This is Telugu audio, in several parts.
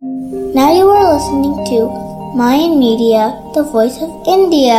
Now you are listening to Mayan Media, the voice of India.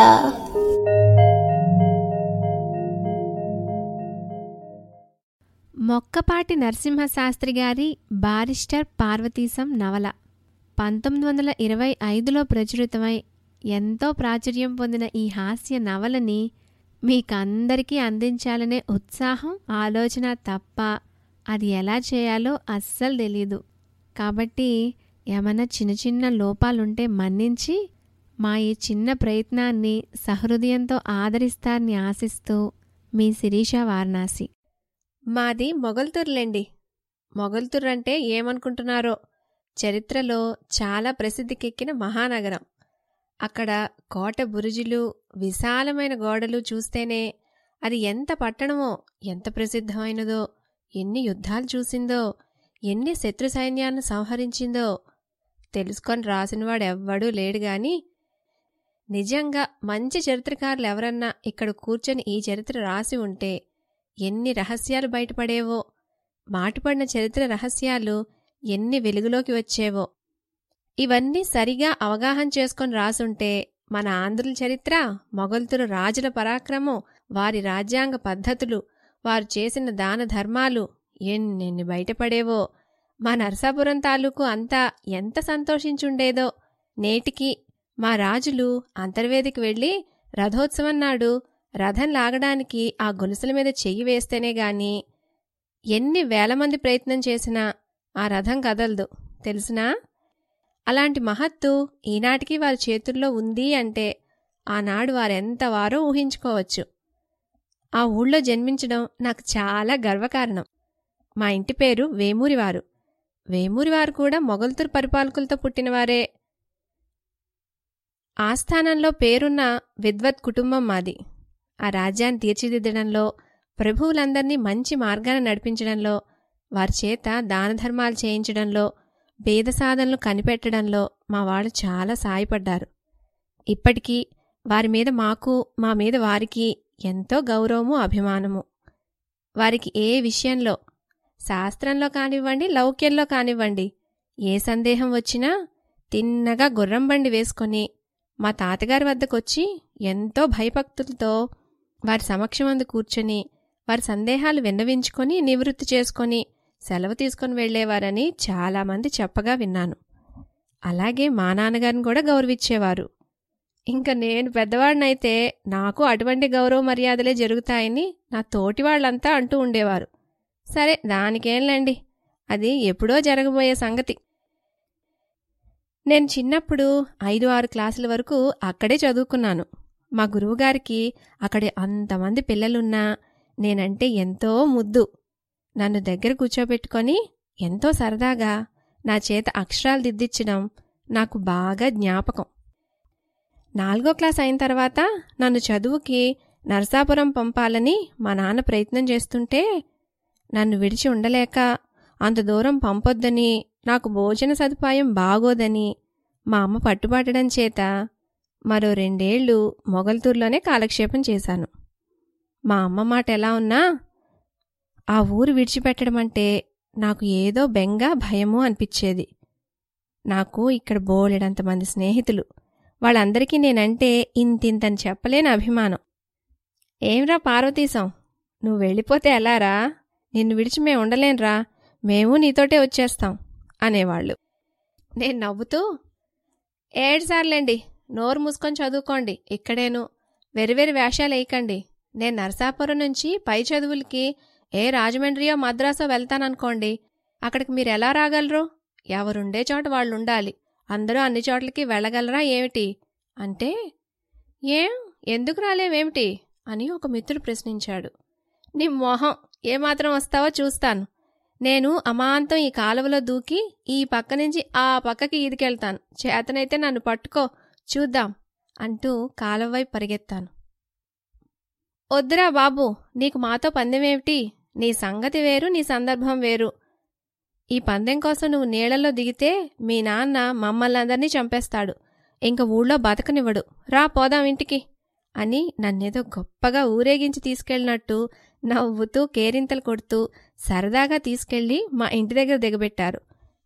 Mokkapati Narasimha Sastry గారి బారిస్టర్ పార్వతీశం నవల పంతొమ్మిది వందల ఇరవై ఐదులో ప్రచురితమై ఎంతో ప్రాచుర్యం పొందిన ఈ హాస్య నవలని మీకందరికీ అందించాలనే ఉత్సాహం ఆలోచన తప్ప అది ఎలా చేయాలో అస్సలు తెలీదు కాబట్టి ఏమైనా చిన్న చిన్న లోపాలుంటే మన్నించి మా ఈ చిన్న ప్రయత్నాన్ని సహృదయంతో ఆదరిస్తారని ఆశిస్తూ మీ శిరీష వారణాసి మాది మొగల్తూరులేండి మొగల్తూరు అంటే ఏమనుకుంటున్నారో చరిత్రలో చాలా ప్రసిద్ధికెక్కిన మహానగరం అక్కడ కోట బురుజులు విశాలమైన గోడలు చూస్తేనే అది ఎంత పట్టణమో ఎంత ప్రసిద్ధమైనదో ఎన్ని యుద్ధాలు చూసిందో ఎన్ని శత్రు సైన్యాన్ని సంహరించిందో తెలుసుకొని రాసినవాడెవ్వడూ లేడు గాని నిజంగా మంచి చరిత్రకారులు ఎవరన్నా ఇక్కడ కూర్చొని ఈ చరిత్ర రాసి ఉంటే ఎన్ని రహస్యాలు బయటపడేవో మాటుపడిన చరిత్ర రహస్యాలు ఎన్ని వెలుగులోకి వచ్చేవో ఇవన్నీ సరిగా అవగాహన చేసుకొని రాసుంటే మన ఆంధ్రుల చరిత్ర మొగల్తుల రాజుల పరాక్రమం వారి రాజ్యాంగ పద్ధతులు వారు చేసిన దాన ధర్మాలు ఎన్నెన్ని బయటపడేవో మా నరసాపురం తాలూకు అంతా ఎంత సంతోషించుండేదో నేటికి మా రాజులు అంతర్వేదికి వెళ్ళి రథోత్సవం నాడు రథం లాగడానికి ఆ గొలుసుల మీద చెయ్యి వేస్తేనే గాని ఎన్ని వేల మంది ప్రయత్నం చేసినా ఆ రథం కదలదు తెలుసునా అలాంటి మహత్తు ఈనాటికి వారి చేతుల్లో ఉంది అంటే ఆనాడు వారెంత వారో ఊహించుకోవచ్చు ఆ ఊళ్ళో జన్మించడం నాకు చాలా గర్వకారణం మా ఇంటి పేరు వేమూరివారు వేమూరివారు కూడా మొగల్తూరు పరిపాలకులతో పుట్టినవారే ఆస్థానంలో పేరున్న విద్వత్ కుటుంబం మాది ఆ రాజ్యాన్ని తీర్చిదిద్దడంలో ప్రభువులందర్నీ మంచి మార్గాన నడిపించడంలో వారి చేత దానధర్మాలు చేయించడంలో భేద సాధనలు కనిపెట్టడంలో మా వాళ్ళు చాలా సాయపడ్డారు ఇప్పటికీ వారి మీద మాకు మా మీద వారికి ఎంతో గౌరవము అభిమానము వారికి ఏ విషయంలో శాస్త్రంలో కానివ్వండి లౌక్యంలో కానివ్వండి ఏ సందేహం వచ్చినా తిన్నగా గుర్రం బండి వేసుకొని మా తాతగారి వద్దకొచ్చి ఎంతో భయభక్తులతో వారి సమక్షమందు కూర్చొని వారి సందేహాలు విన్నవించుకొని నివృత్తి చేసుకొని సెలవు తీసుకొని వెళ్లేవారని చాలామంది చెప్పగా విన్నాను అలాగే మా నాన్నగారిని కూడా గౌరవించేవారు ఇంకా నేను పెద్దవాడినైతే నాకు అటువంటి గౌరవ మర్యాదలే జరుగుతాయని నా తోటి వాళ్ళంతా అంటూ ఉండేవారు సరే దానికేంలేండి అది ఎప్పుడో జరగబోయే సంగతి నేను చిన్నప్పుడు ఐదు ఆరు క్లాసుల వరకు అక్కడే చదువుకున్నాను మా గురువుగారికి అక్కడే అంతమంది పిల్లలున్నా నేనంటే ఎంతో ముద్దు నన్ను దగ్గర కూర్చోబెట్టుకొని ఎంతో సరదాగా నా చేత అక్షరాలు దిద్దించడం నాకు బాగా జ్ఞాపకం నాలుగో క్లాస్ అయిన తర్వాత నన్ను చదువుకి నరసాపురం పంపాలని మా నాన్న ప్రయత్నం చేస్తుంటే నన్ను విడిచి ఉండలేక అంత దూరం పంపొద్దని నాకు భోజన సదుపాయం బాగోదని మా అమ్మ పట్టుబట్టడం చేత మరో రెండేళ్లు మొగల్తూరులోనే కాలక్షేపం చేశాను మా అమ్మ మాట ఎలా ఉన్నా ఆ ఊరు విడిచిపెట్టడం అంటే నాకు ఏదో బెంగ భయము అనిపించేది నాకు ఇక్కడ బోలెడంతమంది స్నేహితులు వాళ్ళందరికీ నేనంటే ఇంతింతని చెప్పలేని అభిమానం ఏంరా పార్వతీశం నువ్వు వెళ్ళిపోతే ఎలారా నిన్ను విడిచి మేము ఉండలేనురా మేము నీతోటే వచ్చేస్తాం అనేవాళ్ళు నేను నవ్వుతూ ఏడుసార్లేండి నోరు మూసుకొని చదువుకోండి ఇక్కడేను వెరివెరి వేషాలు వేయకండి నేను నరసాపురం నుంచి పై చదువులకి ఏ రాజమండ్రియో మద్రాసో వెళ్తాననుకోండి అక్కడికి మీరు ఎలా రాగలరు ఎవరుండే చోట వాళ్ళు ఉండాలి అందరూ అన్ని చోట్లకి వెళ్ళగలరా ఏమిటి అంటే ఏం ఎందుకు రాలేవేమిటి అని ఒక మిత్రుడు ప్రశ్నించాడు నీ మొహం ఏమాత్రం వస్తావో చూస్తాను నేను అమాంతం ఈ కాలువలో దూకి ఈ పక్క నుంచి ఆ పక్కకి ఈదికెళ్తాను చేతనైతే నన్ను పట్టుకో చూద్దాం అంటూ కాలువ వైపు పరిగెత్తాను వద్దురా బాబు నీకు మాతో పందెమేమిటి నీ సంగతి వేరు నీ సందర్భం వేరు ఈ పందెం కోసం నువ్వు నీళ్లలో దిగితే మీ నాన్న మమ్మల్ని అందరినీ చంపేస్తాడు ఇంక ఊళ్ళో బతకనివ్వడు రా పోదాం ఇంటికి అని నన్నేదో గొప్పగా ఊరేగించి తీసుకెళ్ళినట్టు నవ్వుతూ కేరింతలు కొడుతూ సరదాగా తీసుకెళ్లి మా ఇంటి దగ్గర దిగబెట్టారు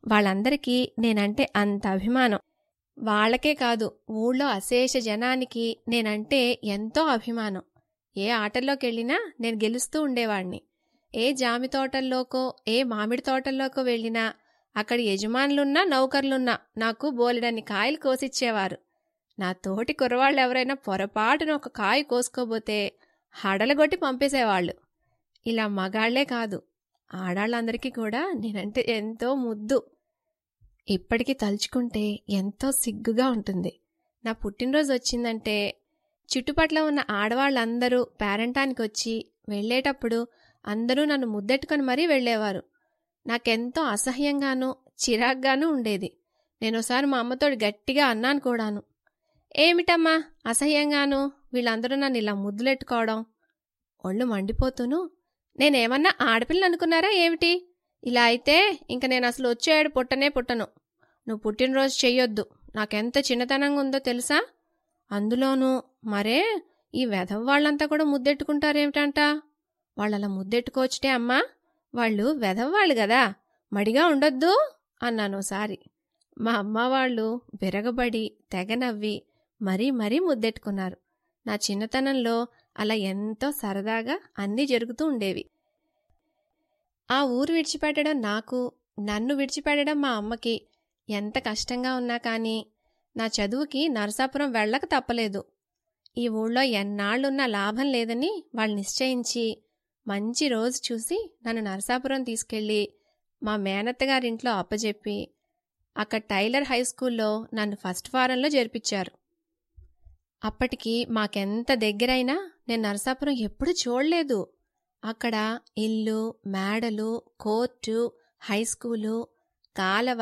వాళ్ళందరికీ నేనంటే అంత అభిమానం వాళ్ళకే కాదు ఊళ్ళో అశేష జనానికి నేనంటే ఎంతో అభిమానం ఏ ఆటల్లోకి వెళ్ళినా నేను గెలుస్తూ ఉండేవాణ్ణి ఏ జామి తోటల్లోకో ఏ మామిడి తోటల్లోకో వెళ్ళినా అక్కడి యజమానులున్నా నౌకర్లున్నా నాకు బోలెడన్ని కాయలు కోసిచ్చేవారు నా తోటి కుర్రవాళ్ళు ఎవరైనా పొరపాటున ఒక కాయ కోసుకోబోతే హడలగొట్టి పంపేసేవాళ్ళు ఇలా మగాళ్లే కాదు ఆడాళ్ళందరికీ కూడా నేనంటే ఎంతో ముద్దు ఇప్పటికీ తలుచుకుంటే ఎంతో సిగ్గుగా ఉంటుంది నా పుట్టినరోజు వచ్చిందంటే చుట్టుపట్ల ఉన్న ఆడవాళ్ళందరూ పేరంటానికి వచ్చి వెళ్ళేటప్పుడు అందరూ నన్ను ముద్దెట్టుకొని మరీ వెళ్ళేవారు నాకెంతో అసహ్యంగానూ చిరాగ్గానూ ఉండేది నేనోసారి మా అమ్మతోటి గట్టిగా అన్నాను కూడాను ఏమిటమ్మా అసహ్యంగాను వీళ్ళందరూ నన్ను ఇలా ముద్దులెట్టుకోవడం ఒళ్ళు మండిపోతూను నేనేమన్నా ఆడపిల్ల అనుకున్నారా ఏమిటి ఇలా అయితే ఇంక నేను అసలు వచ్చేవాడు పుట్టనే పుట్టను నువ్వు పుట్టినరోజు చెయ్యొద్దు నాకెంత చిన్నతనంగా ఉందో తెలుసా అందులోనూ మరే ఈ వెధవ వాళ్ళంతా కూడా ముద్దెట్టుకుంటారేమిటంట వాళ్ళలా ముద్దెట్టుకోవచ్చుటే అమ్మా వాళ్ళు వెధవ్వాళ్ళు గదా మడిగా ఉండొద్దు అన్నానోసారి మా అమ్మ వాళ్ళు విరగబడి తెగ నవ్వి మరీ మరీ ముద్దెట్టుకున్నారు నా చిన్నతనంలో అలా ఎంతో సరదాగా అన్నీ జరుగుతూ ఉండేవి ఆ ఊరు విడిచిపెట్టడం నాకు నన్ను విడిచిపెట్టడం మా అమ్మకి ఎంత కష్టంగా ఉన్నా కానీ నా చదువుకి నరసాపురం వెళ్ళక తప్పలేదు ఈ ఊళ్ళో ఎన్నాళ్లున్నా లాభం లేదని వాళ్ళు నిశ్చయించి మంచి రోజు చూసి నన్ను నరసాపురం తీసుకెళ్ళి మా మేనత్తగారింట్లో అప్పజెప్పి అక్కడ టైలర్ హై స్కూల్లో నన్ను ఫస్ట్ ఫారంలో చేర్పించారు అప్పటికి మాకెంత దగ్గరైనా నేను నరసాపురం ఎప్పుడు చూడలేదు అక్కడ ఇల్లు మేడలు కోర్టు హై స్కూలు కాలవ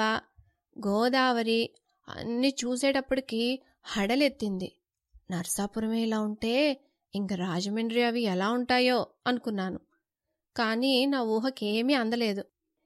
గోదావరి అన్నీ చూసేటప్పటికి హడలెత్తింది నర్సాపురమే ఇలా ఉంటే ఇంక రాజమండ్రి అవి ఎలా ఉంటాయో అనుకున్నాను కానీ నా ఊహకేమీ అందలేదు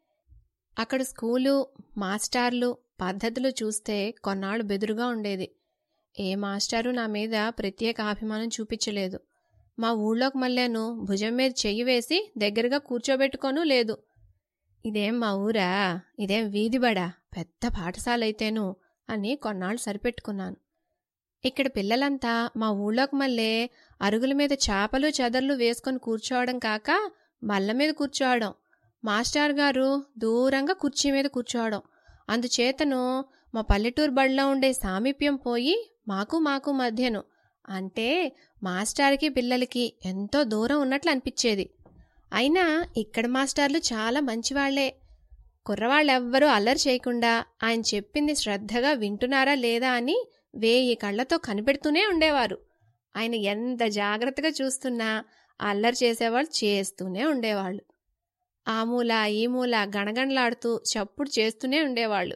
అక్కడ స్కూలు మాస్టార్లు పద్ధతులు చూస్తే కొన్నాళ్ళు బెదురుగా ఉండేది ఏ మాస్టారు నా మీద ప్రత్యేక అభిమానం చూపించలేదు మా ఊళ్ళోకి మళ్ళాను భుజం మీద చెయ్యి వేసి దగ్గరగా కూర్చోబెట్టుకోను లేదు ఇదేం మా ఊరా ఇదేం వీధిబడా పెద్ద పాఠశాల అయితేను అని కొన్నాళ్ళు సరిపెట్టుకున్నాను ఇక్కడ పిల్లలంతా మా ఊళ్ళోకి మళ్ళీ అరుగుల మీద చేపలు చెదర్లు వేసుకొని కూర్చోవడం కాక బల్ల మీద కూర్చోవడం మాస్టర్ గారు దూరంగా కుర్చీ మీద కూర్చోవడం అందుచేతను మా పల్లెటూరు బడిలో ఉండే సామీప్యం పోయి మాకు మాకు మధ్యను అంటే మాస్టార్కి పిల్లలకి ఎంతో దూరం ఉన్నట్లు అనిపించేది అయినా ఇక్కడ మాస్టార్లు చాలా మంచివాళ్లే కుర్రవాళ్ళెవ్వరూ అల్లరి చేయకుండా ఆయన చెప్పింది శ్రద్ధగా వింటున్నారా లేదా అని వేయి కళ్లతో కనిపెడుతూనే ఉండేవారు ఆయన ఎంత జాగ్రత్తగా చూస్తున్నా అల్లరి చేసేవాళ్ళు చేస్తూనే ఉండేవాళ్ళు ఆ మూల ఈ మూల గణగణలాడుతూ చప్పుడు చేస్తూనే ఉండేవాళ్ళు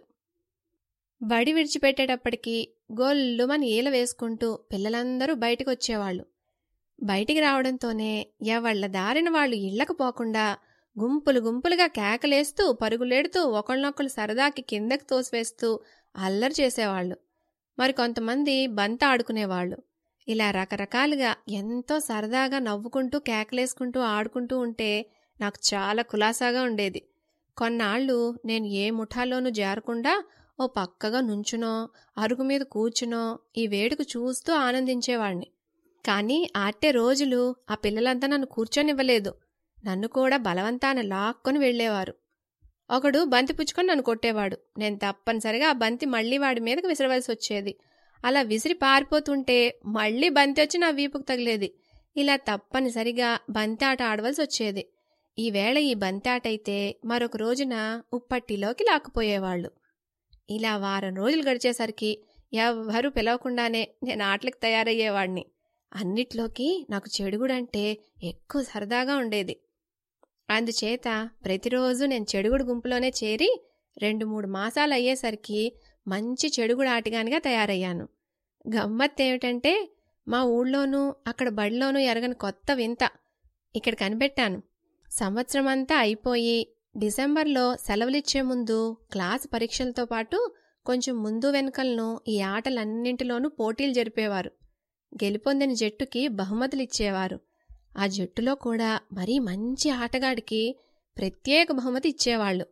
బడి విడిచిపెట్టేటప్పటికి గొల్లుమని ఈల వేసుకుంటూ పిల్లలందరూ బయటికి వచ్చేవాళ్ళు బయటికి రావడంతోనే ఎవళ్ల దారిన వాళ్ళు ఇళ్లకు పోకుండా గుంపులు గుంపులుగా కేకలేస్తూ పరుగులేడుతూ ఒకళ్ళనొకళ్ళు సరదాకి కిందకి తోసివేస్తూ అల్లరి చేసేవాళ్ళు మరి కొంతమంది బంత ఆడుకునేవాళ్ళు ఇలా రకరకాలుగా ఎంతో సరదాగా నవ్వుకుంటూ కేకలేసుకుంటూ ఆడుకుంటూ ఉంటే నాకు చాలా కులాసాగా ఉండేది కొన్నాళ్ళు నేను ఏ ముఠాలోనూ జారకుండా ఓ పక్కగా నుంచునో అరుగు మీద కూర్చునో ఈ వేడుక చూస్తూ ఆనందించేవాణ్ణి కానీ ఆటే రోజులు ఆ పిల్లలంతా నన్ను కూర్చొనివ్వలేదు నన్ను కూడా బలవంతాన లాక్కొని వెళ్లేవారు ఒకడు బంతి పుచ్చుకొని నన్ను కొట్టేవాడు నేను తప్పనిసరిగా ఆ బంతి మళ్లీ వాడి మీదకి విసిరవలసి వచ్చేది అలా విసిరి పారిపోతుంటే మళ్లీ బంతి వచ్చి నా వీపుకు తగిలేది ఇలా తప్పనిసరిగా బంతి ఆట ఆడవలసి వచ్చేది ఈవేళ ఈ బంతి ఆట అయితే మరొక రోజున ఉప్పట్టిలోకి లాక్కుపోయేవాళ్ళు ఇలా వారం రోజులు గడిచేసరికి ఎవ్వరూ పిలవకుండానే నేను ఆటలకు తయారయ్యేవాడిని అన్నిట్లోకి నాకు చెడుగుడంటే ఎక్కువ సరదాగా ఉండేది అందుచేత ప్రతిరోజు నేను చెడుగుడు గుంపులోనే చేరి రెండు మూడు మాసాలు అయ్యేసరికి మంచి చెడుగుడు ఆటగానిగా తయారయ్యాను గమ్మత్తేమిటంటే మా ఊళ్ళోనూ అక్కడ బడిలోనూ ఎరగని కొత్త వింత ఇక్కడ కనిపెట్టాను సంవత్సరమంతా అయిపోయి డిసెంబర్లో సెలవులిచ్చే ముందు క్లాస్ పరీక్షలతో పాటు కొంచెం ముందు వెనుకలను ఈ ఆటలన్నింటిలోనూ పోటీలు జరిపేవారు గెలుపొందిన జట్టుకి బహుమతులిచ్చేవారు ఆ జట్టులో కూడా మరీ మంచి ఆటగాడికి ప్రత్యేక బహుమతి ఇచ్చేవాళ్ళు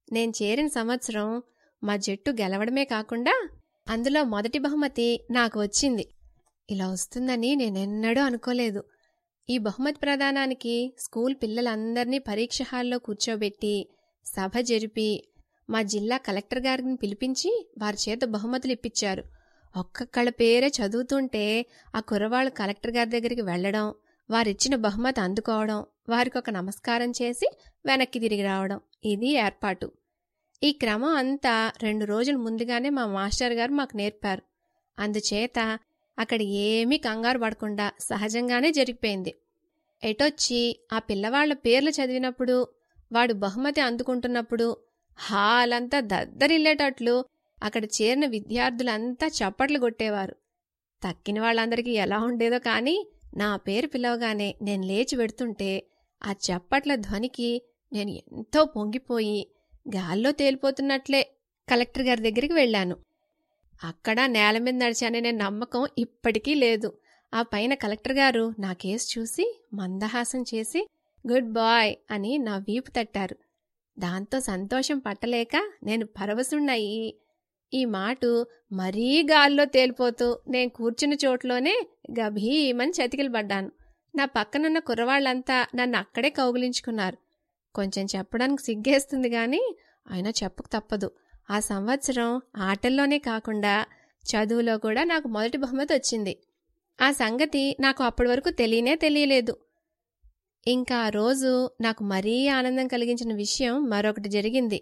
నేను చేరిన సంవత్సరం మా జట్టు గెలవడమే కాకుండా అందులో మొదటి బహుమతి నాకు వచ్చింది ఇలా వస్తుందని నేనెన్నడూ అనుకోలేదు ఈ బహుమతి ప్రదానానికి స్కూల్ పిల్లలందర్నీ పరీక్ష హాల్లో కూర్చోబెట్టి సభ జరిపి మా జిల్లా కలెక్టర్ గారిని పిలిపించి వారి చేత బహుమతులు ఇప్పించారు ఒక్కొక్కళ్ళ పేరే చదువుతుంటే ఆ కుర్రవాళ్ళు కలెక్టర్ గారి దగ్గరికి వెళ్ళడం వారిచ్చిన బహుమతి అందుకోవడం వారికి ఒక నమస్కారం చేసి వెనక్కి తిరిగి రావడం ఇది ఏర్పాటు ఈ క్రమం అంతా రెండు రోజుల ముందుగానే మా మాస్టర్ గారు మాకు నేర్పారు అందుచేత అక్కడ ఏమీ కంగారు పడకుండా సహజంగానే జరిగిపోయింది ఎటొచ్చి ఆ పిల్లవాళ్ల పేర్లు చదివినప్పుడు వాడు బహుమతి అందుకుంటున్నప్పుడు హాలంతా దద్దరిల్లేటట్లు అక్కడ చేరిన విద్యార్థులంతా చప్పట్లు కొట్టేవారు తక్కిన వాళ్ళందరికీ ఎలా ఉండేదో కానీ నా పేరు పిలవగానే నేను లేచి పెడుతుంటే ఆ చప్పట్ల ధ్వనికి నేను ఎంతో పొంగిపోయి గాల్లో తేలిపోతున్నట్లే కలెక్టర్ గారి దగ్గరికి వెళ్ళాను అక్కడ నేల మీద నడిచాననే నమ్మకం ఇప్పటికీ లేదు ఆ పైన కలెక్టర్ గారు నా కేసు చూసి మందహాసం చేసి గుడ్ బాయ్ అని నా వీపు తట్టారు దాంతో సంతోషం పట్టలేక నేను పరవశుణ్ణయి ఈ మాటు మరీ గాల్లో తేలిపోతూ నేను కూర్చున్న చోట్లోనే గభీమని చతికిలు పడ్డాను నా పక్కనున్న కుర్రవాళ్లంతా నన్ను అక్కడే కౌగిలించుకున్నారు కొంచెం చెప్పడానికి సిగ్గేస్తుంది గాని అయినా చెప్పక తప్పదు ఆ సంవత్సరం ఆటల్లోనే కాకుండా చదువులో కూడా నాకు మొదటి బహుమతి వచ్చింది ఆ సంగతి నాకు అప్పటి వరకు తెలియనే తెలియలేదు ఇంకా ఆ రోజు నాకు మరీ ఆనందం కలిగించిన విషయం మరొకటి జరిగింది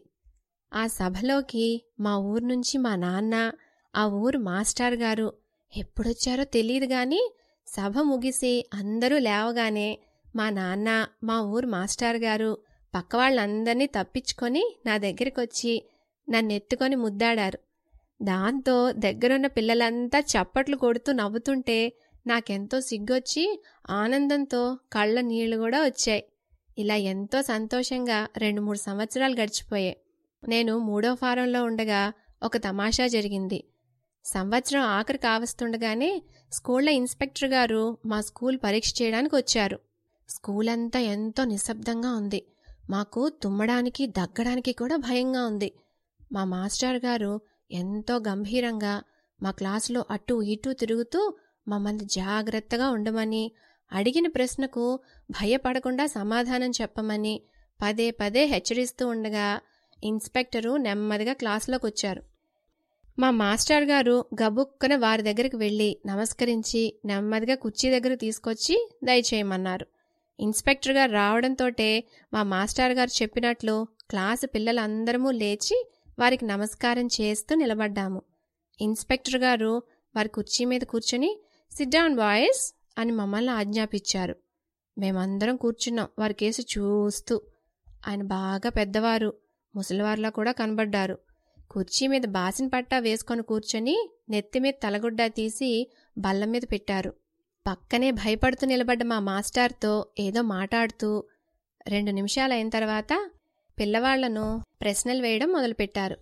ఆ సభలోకి మా ఊరు నుంచి మా నాన్న ఆ ఊరు మాస్టర్ గారు ఎప్పుడొచ్చారో తెలియదు గాని సభ ముగిసి అందరూ లేవగానే మా నాన్న మా ఊరు మాస్టర్ గారు పక్క వాళ్ళందరినీ తప్పించుకొని నా దగ్గరికొచ్చి నన్నెత్తుకొని ముద్దాడారు దాంతో దగ్గరున్న పిల్లలంతా చప్పట్లు కొడుతూ నవ్వుతుంటే నాకెంతో సిగ్గొచ్చి ఆనందంతో కళ్ళ నీళ్లు కూడా వచ్చాయి ఇలా ఎంతో సంతోషంగా రెండు మూడు సంవత్సరాలు గడిచిపోయాయి నేను మూడో ఫారంలో ఉండగా ఒక తమాషా జరిగింది సంవత్సరం ఆఖరి కావస్తుండగానే స్కూళ్ల ఇన్స్పెక్టర్ గారు మా స్కూల్ పరీక్ష చేయడానికి వచ్చారు స్కూల్ అంతా ఎంతో నిశ్శబ్దంగా ఉంది మాకు తుమ్మడానికి దగ్గడానికి కూడా భయంగా ఉంది మా మాస్టర్ గారు ఎంతో గంభీరంగా మా క్లాసులో అటు ఇటు తిరుగుతూ మమ్మల్ని జాగ్రత్తగా ఉండమని అడిగిన ప్రశ్నకు భయపడకుండా సమాధానం చెప్పమని పదే పదే హెచ్చరిస్తూ ఉండగా ఇన్స్పెక్టరు నెమ్మదిగా క్లాసులోకి వచ్చారు మా మాస్టర్ గారు గబుక్కన వారి దగ్గరికి వెళ్ళి నమస్కరించి నెమ్మదిగా కుర్చీ దగ్గర తీసుకొచ్చి దయచేయమన్నారు ఇన్స్పెక్టర్ గారు రావడంతోటే మా మాస్టర్ గారు చెప్పినట్లు క్లాసు పిల్లలందరము లేచి వారికి నమస్కారం చేస్తూ నిలబడ్డాము ఇన్స్పెక్టర్ గారు వారి కుర్చీ మీద కూర్చొని సిట్ డౌన్ బాయ్స్ అని మమ్మల్ని ఆజ్ఞాపించారు మేమందరం కూర్చున్నాం వారి కేసు చూస్తూ ఆయన బాగా పెద్దవారు ముసలివారిలా కూడా కనబడ్డారు కుర్చీ మీద బాసిన పట్టా వేసుకొని కూర్చొని నెత్తి మీద తలగుడ్డా తీసి బల్ల మీద పెట్టారు పక్కనే భయపడుతూ నిలబడ్డ మా మాస్టార్తో ఏదో మాట్లాడుతూ రెండు నిమిషాలైన తర్వాత పిల్లవాళ్లను ప్రశ్నలు వేయడం మొదలుపెట్టారు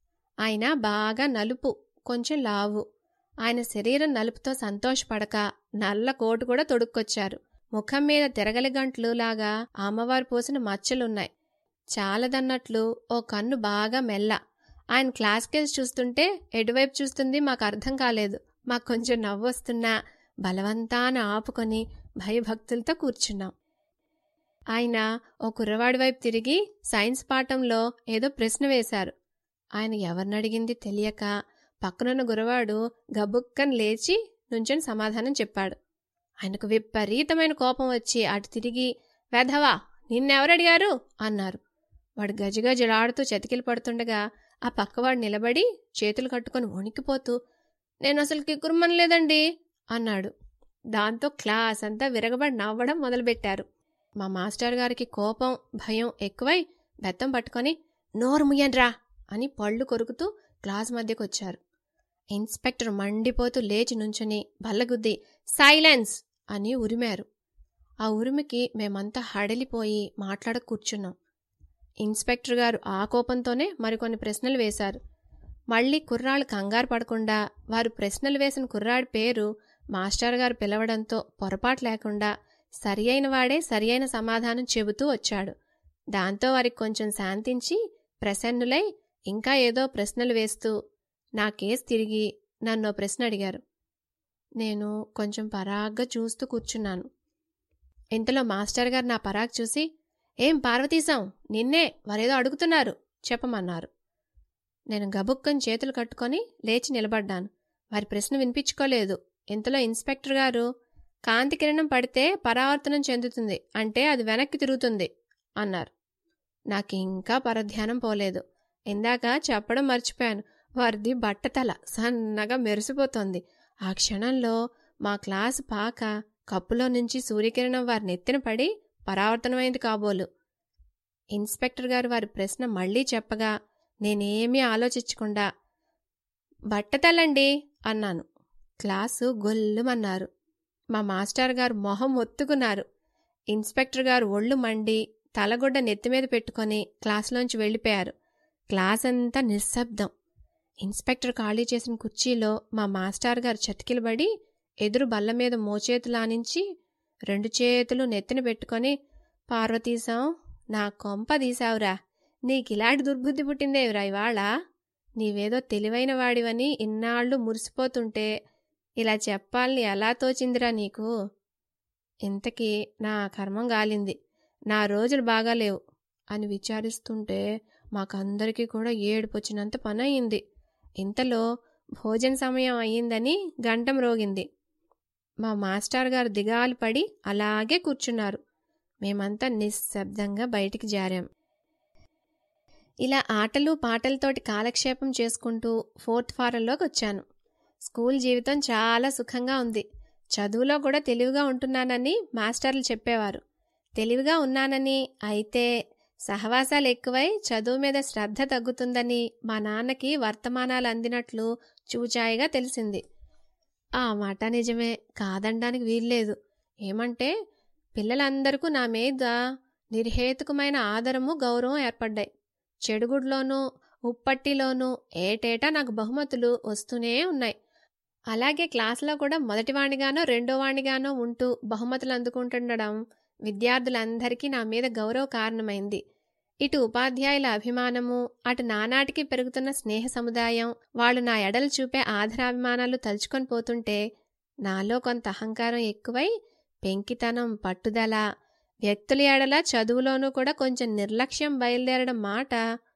ఆయన బాగా నలుపు కొంచెం లావు ఆయన శరీరం నలుపుతో సంతోషపడక నల్ల కోటు కూడా తొడుక్కొచ్చారు ముఖం మీద తిరగలి గంట్లు లాగా అమ్మవారు పోసిన మచ్చలున్నాయి చాలదన్నట్లు ఓ కన్ను బాగా మెల్ల ఆయన క్లాస్ కేసు చూస్తుంటే ఎటువైపు చూస్తుంది మాకు అర్థం కాలేదు మాకు కొంచెం నవ్వొస్తున్నా బలవంతాన ఆపుకొని భయభక్తులతో కూర్చున్నాం ఆయన ఓ కుర్రవాడి వైపు తిరిగి సైన్స్ పాఠంలో ఏదో ప్రశ్న వేశారు ఆయన ఎవరినడిగింది తెలియక పక్కనున్న గురవాడు గబుక్కని లేచి నుంచొని సమాధానం చెప్పాడు ఆయనకు విపరీతమైన కోపం వచ్చి అటు తిరిగి వెధవా నిన్నెవరడిగారు అన్నారు వాడు గజగజలాడుతూ చతికిలు పడుతుండగా ఆ పక్కవాడు నిలబడి చేతులు కట్టుకొని వణికిపోతూ నేను అసలు కిక్కురుమనలేదండి అన్నాడు దాంతో క్లాస్ అంతా విరగబడి నవ్వడం మొదలుపెట్టారు మా మాస్టర్ గారికి కోపం భయం ఎక్కువై బెత్తం పట్టుకొని నోరు ముయ్యండ్రా అని పళ్ళు కొరుకుతూ క్లాస్ మధ్యకొచ్చారు ఇన్స్పెక్టర్ మండిపోతూ లేచి నుంచుని బల్లగుద్ది సైలెన్స్ అని ఉరిమారు ఆ ఉరిమికి మేమంతా హడలిపోయి మాట్లాడ కూర్చున్నాం ఇన్స్పెక్టర్ గారు ఆ కోపంతోనే మరికొన్ని ప్రశ్నలు వేశారు మళ్ళీ కుర్రాళ్ళు కంగారు పడకుండా వారు ప్రశ్నలు వేసిన కుర్రాడి పేరు మాస్టర్ గారు పిలవడంతో పొరపాటు లేకుండా సరి అయిన వాడే సరి అయిన సమాధానం చెబుతూ వచ్చాడు దాంతో వారికి కొంచెం శాంతించి ప్రసన్నులై ఇంకా ఏదో ప్రశ్నలు వేస్తూ నా కేసు తిరిగి నన్నో ప్రశ్న అడిగారు నేను కొంచెం పరాగ్గా చూస్తూ కూర్చున్నాను ఇంతలో మాస్టర్ గారు నా పరాగ్ చూసి ఏం పార్వతీశం నిన్నే వారేదో అడుగుతున్నారు చెప్పమన్నారు నేను గబుక్కని చేతులు కట్టుకొని లేచి నిలబడ్డాను వారి ప్రశ్న వినిపించుకోలేదు ఇంతలో ఇన్స్పెక్టర్ గారు కాంతి కిరణం పడితే పరావర్తనం చెందుతుంది అంటే అది వెనక్కి తిరుగుతుంది అన్నారు నాకు ఇంకా పరధ్యానం పోలేదు ఇందాక చెప్పడం మర్చిపోయాను వారిది బట్టతల సన్నగా మెరిసిపోతోంది ఆ క్షణంలో మా క్లాసు పాక కప్పులో నుంచి సూర్యకిరణం వారి నెత్తిన పడి పరావర్తనమైంది కాబోలు ఇన్స్పెక్టర్ గారు వారి ప్రశ్న మళ్లీ చెప్పగా నేనేమీ ఆలోచించకుండా బట్టతలండి అన్నాను క్లాసు గొల్లుమన్నారు మా మాస్టర్ గారు మొహం ఒత్తుకున్నారు ఇన్స్పెక్టర్ గారు ఒళ్ళు మండి తలగొడ్డ నెత్తిమీద పెట్టుకొని క్లాసులోంచి వెళ్ళిపోయారు క్లాస్ అంతా నిశ్శబ్దం ఇన్స్పెక్టర్ ఖాళీ చేసిన కుర్చీలో మా మాస్టర్ గారు చతికిలబడి ఎదురు బల్ల మీద మోచేతులానించి రెండు చేతులు నెత్తిన పెట్టుకొని పార్వతీశం నా కొంప తీసావురా నీకిలాంటి దుర్బుద్ధి పుట్టిందేవిరా ఇవాళ నీవేదో తెలివైన వాడివని ఇన్నాళ్ళు మురిసిపోతుంటే ఇలా చెప్పాలని ఎలా తోచిందిరా నీకు ఇంతకీ నా కర్మం గాలింది నా రోజులు బాగాలేవు అని విచారిస్తుంటే మాకందరికీ కూడా ఏడుపొచ్చినంత పని అయింది ఇంతలో భోజన సమయం అయ్యిందని గంటం రోగింది మా మాస్టర్ గారు దిగాలు పడి అలాగే కూర్చున్నారు మేమంతా నిశ్శబ్దంగా బయటికి జారాం ఇలా ఆటలు పాటలతోటి కాలక్షేపం చేసుకుంటూ ఫోర్త్ ఫారంలోకి వచ్చాను స్కూల్ జీవితం చాలా సుఖంగా ఉంది చదువులో కూడా తెలివిగా ఉంటున్నానని మాస్టర్లు చెప్పేవారు తెలివిగా ఉన్నానని అయితే సహవాసాలు ఎక్కువై చదువు మీద శ్రద్ధ తగ్గుతుందని మా నాన్నకి వర్తమానాలు అందినట్లు చూచాయిగా తెలిసింది ఆ మాట నిజమే కాదనడానికి వీల్లేదు ఏమంటే పిల్లలందరికీ నా మీద నిర్హేతుకమైన ఆదరము గౌరవం ఏర్పడ్డాయి చెడుగుడ్లోనూ ఉప్పట్టిలోనూ ఏటేటా నాకు బహుమతులు వస్తూనే ఉన్నాయి అలాగే క్లాసులో కూడా మొదటివాణిగానో రెండో వాణిగానో ఉంటూ బహుమతులు అందుకుంటుండడం విద్యార్థులందరికీ నా మీద గౌరవ కారణమైంది ఇటు ఉపాధ్యాయుల అభిమానము అటు నానాటికి పెరుగుతున్న స్నేహ సముదాయం వాళ్ళు నా ఎడలు చూపే ఆదరాభిమానాలు తలుచుకొని పోతుంటే నాలో కొంత అహంకారం ఎక్కువై పెంకితనం పట్టుదల వ్యక్తుల ఎడల చదువులోనూ కూడా కొంచెం నిర్లక్ష్యం బయలుదేరడం మాట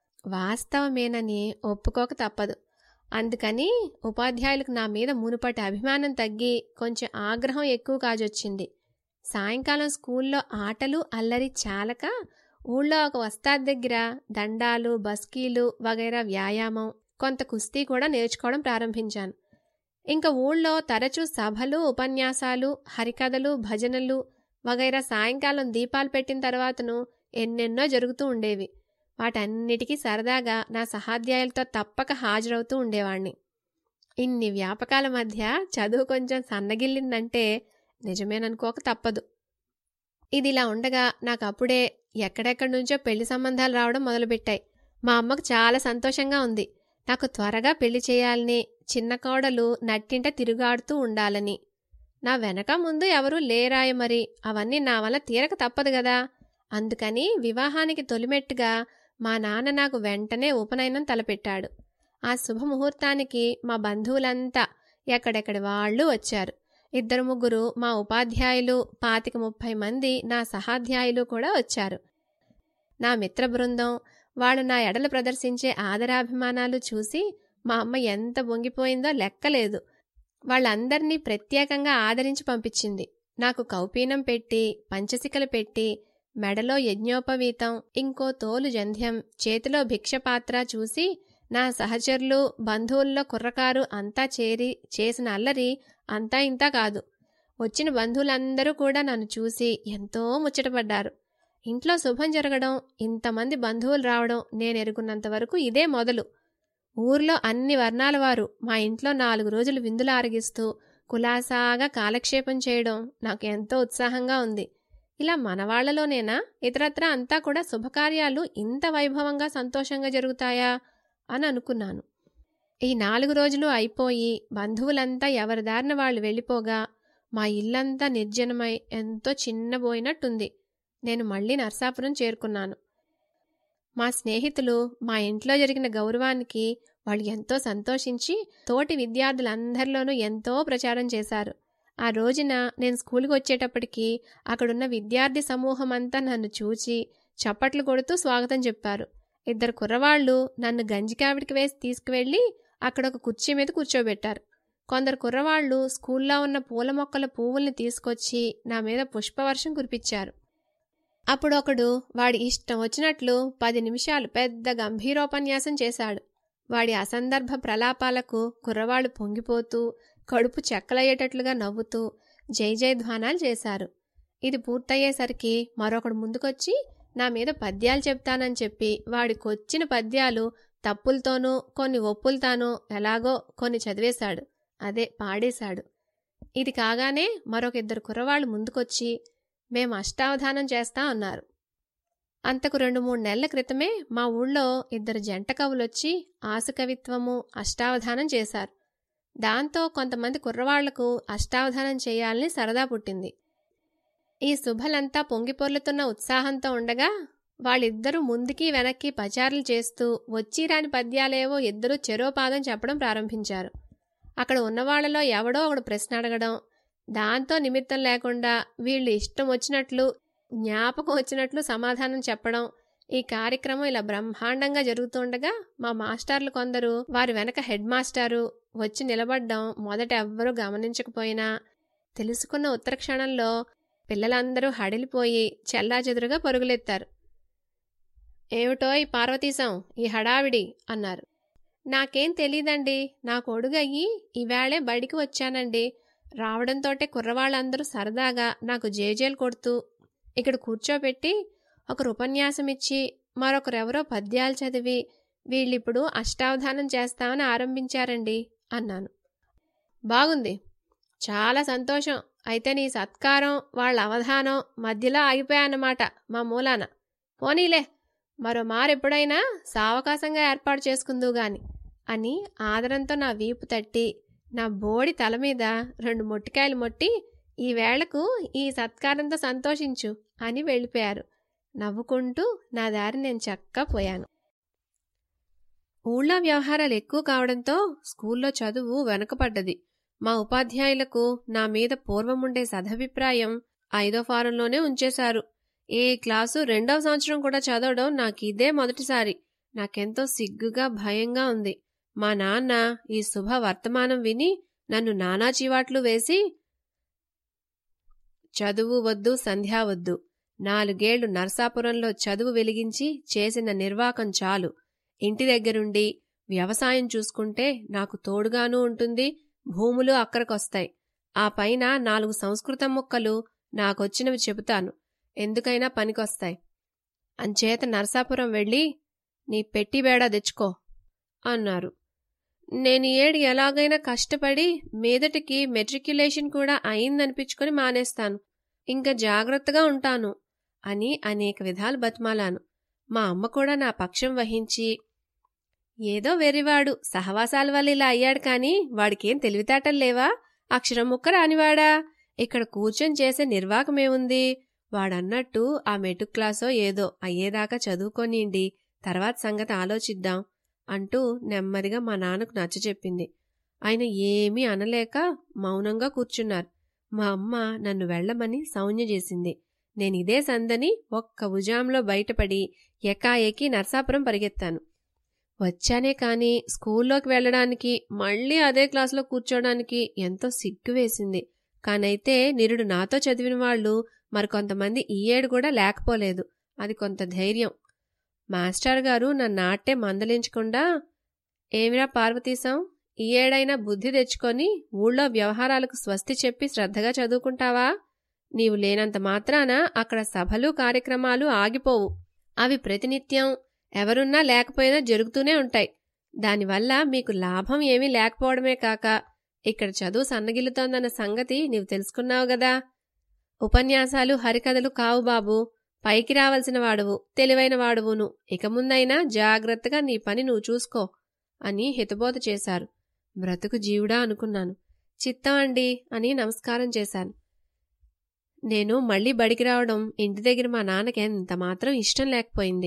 వాస్తవమేనని ఒప్పుకోక తప్పదు అందుకని ఉపాధ్యాయులకు నా మీద మునుపటి అభిమానం తగ్గి కొంచెం ఆగ్రహం ఎక్కువ కాజొచ్చింది సాయంకాలం స్కూల్లో ఆటలు అల్లరి చాలక ఊళ్ళో ఒక వస్తాద్ దగ్గర దండాలు బస్కీలు వగైరా వ్యాయామం కొంత కుస్తీ కూడా నేర్చుకోవడం ప్రారంభించాను ఇంకా ఊళ్ళో తరచూ సభలు ఉపన్యాసాలు హరికథలు భజనలు వగైరా సాయంకాలం దీపాలు పెట్టిన తర్వాతను ఎన్నెన్నో జరుగుతూ ఉండేవి వాటన్నిటికీ సరదాగా నా సహాధ్యాయులతో తప్పక హాజరవుతూ ఉండేవాణ్ణి ఇన్ని వ్యాపకాల మధ్య చదువు కొంచెం సన్నగిల్లిందంటే నిజమేననుకోక తప్పదు ఇదిలా ఉండగా నాకు అప్పుడే ఎక్కడెక్కడి నుంచో పెళ్లి సంబంధాలు రావడం మొదలుపెట్టాయి మా అమ్మకు చాలా సంతోషంగా ఉంది నాకు త్వరగా పెళ్లి చేయాలని చిన్న కోడలు నట్టింట తిరుగాడుతూ ఉండాలని నా వెనక ముందు ఎవరూ లేరాయ మరి అవన్నీ నా వల్ల తీరక తప్పదు గదా అందుకని వివాహానికి తొలిమెట్టుగా మా నాన్న నాకు వెంటనే ఉపనయనం తలపెట్టాడు ఆ శుభముహూర్తానికి మా బంధువులంతా ఎక్కడెక్కడి వాళ్ళు వచ్చారు ఇద్దరు ముగ్గురు మా ఉపాధ్యాయులు పాతిక ముప్పై మంది నా సహాధ్యాయులు కూడా వచ్చారు నా మిత్ర బృందం వాళ్ళు నా ఎడలు ప్రదర్శించే ఆదరాభిమానాలు చూసి మా అమ్మ ఎంత పొంగిపోయిందో లెక్కలేదు వాళ్ళందర్నీ ప్రత్యేకంగా ఆదరించి పంపించింది నాకు కౌపీనం పెట్టి పంచసికలు పెట్టి మెడలో యజ్ఞోపవీతం ఇంకో తోలు జంధ్యం చేతిలో భిక్షపాత్ర చూసి నా సహచరులు బంధువుల్లో కుర్రకారు అంతా చేరి చేసిన అల్లరి అంతా ఇంతా కాదు వచ్చిన బంధువులందరూ కూడా నన్ను చూసి ఎంతో ముచ్చటపడ్డారు ఇంట్లో శుభం జరగడం ఇంతమంది బంధువులు రావడం నేను ఎరుగున్నంత వరకు ఇదే మొదలు ఊర్లో అన్ని వర్ణాల వారు మా ఇంట్లో నాలుగు రోజులు విందులు ఆరగిస్తూ కులాసాగా కాలక్షేపం చేయడం నాకు ఎంతో ఉత్సాహంగా ఉంది ఇలా మనవాళ్లలోనేనా ఇతరత్రా అంతా కూడా శుభకార్యాలు ఇంత వైభవంగా సంతోషంగా జరుగుతాయా అని అనుకున్నాను ఈ నాలుగు రోజులు అయిపోయి బంధువులంతా ఎవరిదారిన వాళ్ళు వెళ్ళిపోగా మా ఇల్లంతా నిర్జనమై ఎంతో చిన్నబోయినట్టుంది నేను మళ్ళీ నర్సాపురం చేరుకున్నాను మా స్నేహితులు మా ఇంట్లో జరిగిన గౌరవానికి వాళ్ళు ఎంతో సంతోషించి తోటి విద్యార్థులందరిలోనూ ఎంతో ప్రచారం చేశారు ఆ రోజున నేను స్కూల్కి వచ్చేటప్పటికి అక్కడున్న విద్యార్థి సమూహం అంతా నన్ను చూచి చప్పట్లు కొడుతూ స్వాగతం చెప్పారు ఇద్దరు కుర్రవాళ్ళు నన్ను గంజికావిడికి వేసి తీసుకువెళ్ళి అక్కడ ఒక కుర్చీ మీద కూర్చోబెట్టారు కొందరు కుర్రవాళ్ళు స్కూల్లో ఉన్న పూల మొక్కల పువ్వుల్ని తీసుకొచ్చి నా మీద పుష్పవర్షం కురిపించారు అప్పుడు ఒకడు వాడి ఇష్టం వచ్చినట్లు పది నిమిషాలు పెద్ద గంభీరోపన్యాసం చేశాడు వాడి అసందర్భ ప్రలాపాలకు కుర్రవాళ్ళు పొంగిపోతూ కడుపు చెక్కలయ్యేటట్లుగా నవ్వుతూ జై జయధ్వానాలు చేశారు ఇది పూర్తయ్యేసరికి మరొకడు ముందుకొచ్చి నా మీద పద్యాలు చెప్తానని చెప్పి వాడికొచ్చిన పద్యాలు తప్పులతోనూ కొన్ని ఒప్పులతోనూ ఎలాగో కొన్ని చదివేశాడు అదే పాడేశాడు ఇది కాగానే మరొక ఇద్దరు కుర్రవాళ్ళు ముందుకొచ్చి మేం అష్టావధానం చేస్తా అన్నారు అంతకు రెండు మూడు నెలల క్రితమే మా ఊళ్ళో ఇద్దరు జంట కవులొచ్చి ఆసుకవిత్వము అష్టావధానం చేశారు దాంతో కొంతమంది కుర్రవాళ్లకు అష్టావధానం చేయాలని సరదా పుట్టింది ఈ శుభలంతా పొంగిపొర్లుతున్న ఉత్సాహంతో ఉండగా వాళ్ళిద్దరూ ముందుకి వెనక్కి పచారులు చేస్తూ వచ్చి రాని పద్యాలేవో ఇద్దరూ చెరోపాదం చెప్పడం ప్రారంభించారు అక్కడ ఉన్నవాళ్లలో ఎవడో ఒకడు ప్రశ్న అడగడం దాంతో నిమిత్తం లేకుండా వీళ్ళు ఇష్టం వచ్చినట్లు జ్ఞాపకం వచ్చినట్లు సమాధానం చెప్పడం ఈ కార్యక్రమం ఇలా బ్రహ్మాండంగా జరుగుతుండగా మా మాస్టర్లు కొందరు వారి వెనక హెడ్ మాస్టారు వచ్చి నిలబడ్డం మొదట ఎవ్వరూ గమనించకపోయినా తెలుసుకున్న ఉత్తర క్షణంలో పిల్లలందరూ హడిలిపోయి చెల్లాచెదురుగా పరుగులెత్తారు ఏమిటో ఈ పార్వతీశం ఈ హడావిడి అన్నారు నాకేం తెలీదండి నా కొడుగయ్యి ఈవేళే బడికి వచ్చానండి రావడంతోటే కుర్రవాళ్ళందరూ సరదాగా నాకు జేజేలు కొడుతూ ఇక్కడ కూర్చోబెట్టి ఒకరు ఉపన్యాసం ఇచ్చి మరొకరెవరో పద్యాలు చదివి వీళ్ళిప్పుడు అష్టావధానం చేస్తామని ఆరంభించారండి అన్నాను బాగుంది చాలా సంతోషం అయితే నీ సత్కారం వాళ్ళ అవధానం మధ్యలో ఆగిపోయాన్నమాట మా మూలాన పోనీలే మరో మారెప్పుడైనా సావకాశంగా ఏర్పాటు చేసుకుందు గాని అని ఆదరంతో నా వీపు తట్టి నా బోడి తల మీద రెండు మొట్టికాయలు మొట్టి ఈ వేళకు ఈ సత్కారంతో సంతోషించు అని వెళ్ళిపోయారు నవ్వుకుంటూ నా దారి నేను చక్కా పోయాను ఊళ్ళో వ్యవహారాలు ఎక్కువ కావడంతో స్కూల్లో చదువు వెనకపడ్డది మా ఉపాధ్యాయులకు నా మీద పూర్వముండే సదభిప్రాయం ఐదో ఫారంలోనే ఉంచేశారు ఏ క్లాసు రెండవ సంవత్సరం కూడా చదవడం నాకు ఇదే మొదటిసారి నాకెంతో సిగ్గుగా భయంగా ఉంది మా నాన్న ఈ శుభ వర్తమానం విని నన్ను నానా చీవాట్లు వేసి చదువు వద్దు సంధ్యా వద్దు నాలుగేళ్లు నర్సాపురంలో చదువు వెలిగించి చేసిన నిర్వాకం చాలు ఇంటి దగ్గరుండి వ్యవసాయం చూసుకుంటే నాకు తోడుగానూ ఉంటుంది భూములు అక్కడికొస్తాయి ఆ పైన నాలుగు సంస్కృత ముక్కలు నాకొచ్చినవి చెబుతాను ఎందుకైనా పనికొస్తాయి అంచేత నరసాపురం వెళ్ళి నీ పెట్టి బేడా తెచ్చుకో అన్నారు నేను ఏడు ఎలాగైనా కష్టపడి మీదటికి మెట్రిక్యులేషన్ కూడా అయిందనిపించుకొని మానేస్తాను ఇంకా జాగ్రత్తగా ఉంటాను అని అనేక విధాలు బతిమాలాను మా అమ్మ కూడా నా పక్షం వహించి ఏదో వెర్రివాడు సహవాసాల వల్ల ఇలా అయ్యాడు కాని వాడికేం తెలివితేటలు లేవా అక్షరం ముక్క రానివాడా ఇక్కడ కూర్చొని చేసే నిర్వాకమేముంది వాడన్నట్టు ఆ మెటుక్ క్లాసో ఏదో అయ్యేదాకా చదువుకొనిండి తర్వాత సంగతి ఆలోచిద్దాం అంటూ నెమ్మదిగా మా నాన్నకు నచ్చచెప్పింది ఆయన ఏమీ అనలేక మౌనంగా కూర్చున్నారు మా అమ్మ నన్ను వెళ్లమని సౌజ్ఞ చేసింది నేనిదే సందని ఒక్క భుజాంలో బయటపడి ఎకాఎకి నర్సాపురం పరిగెత్తాను వచ్చానే కాని స్కూల్లోకి వెళ్ళడానికి మళ్ళీ అదే క్లాసులో కూర్చోడానికి ఎంతో సిగ్గు వేసింది కానైతే నిరుడు నాతో చదివిన వాళ్ళు మరికొంతమంది ఈ ఏడు కూడా లేకపోలేదు అది కొంత ధైర్యం మాస్టర్ గారు నన్ను ఆట్టే మందలించకుండా ఏమిరా పార్వతీశం ఈ ఏడైనా బుద్ధి తెచ్చుకొని ఊళ్ళో వ్యవహారాలకు స్వస్తి చెప్పి శ్రద్ధగా చదువుకుంటావా నీవు లేనంత మాత్రాన అక్కడ సభలు కార్యక్రమాలు ఆగిపోవు అవి ప్రతినిత్యం ఎవరున్నా లేకపోయినా జరుగుతూనే ఉంటాయి దానివల్ల మీకు లాభం ఏమీ లేకపోవడమే కాక ఇక్కడ చదువు సన్నగిల్లుతోందన్న సంగతి నీవు తెలుసుకున్నావు గదా ఉపన్యాసాలు హరికథలు కావు బాబు పైకి రావలసిన వాడువు తెలివైన వాడువును ఇక ముందైనా జాగ్రత్తగా నీ పని నువ్వు చూసుకో అని హితబోధ చేశారు బ్రతుకు జీవుడా అనుకున్నాను చిత్తం అండి అని నమస్కారం చేశాను నేను మళ్ళీ బడికి రావడం ఇంటి దగ్గర మా నాన్నకి ఎంత మాత్రం ఇష్టం లేకపోయింది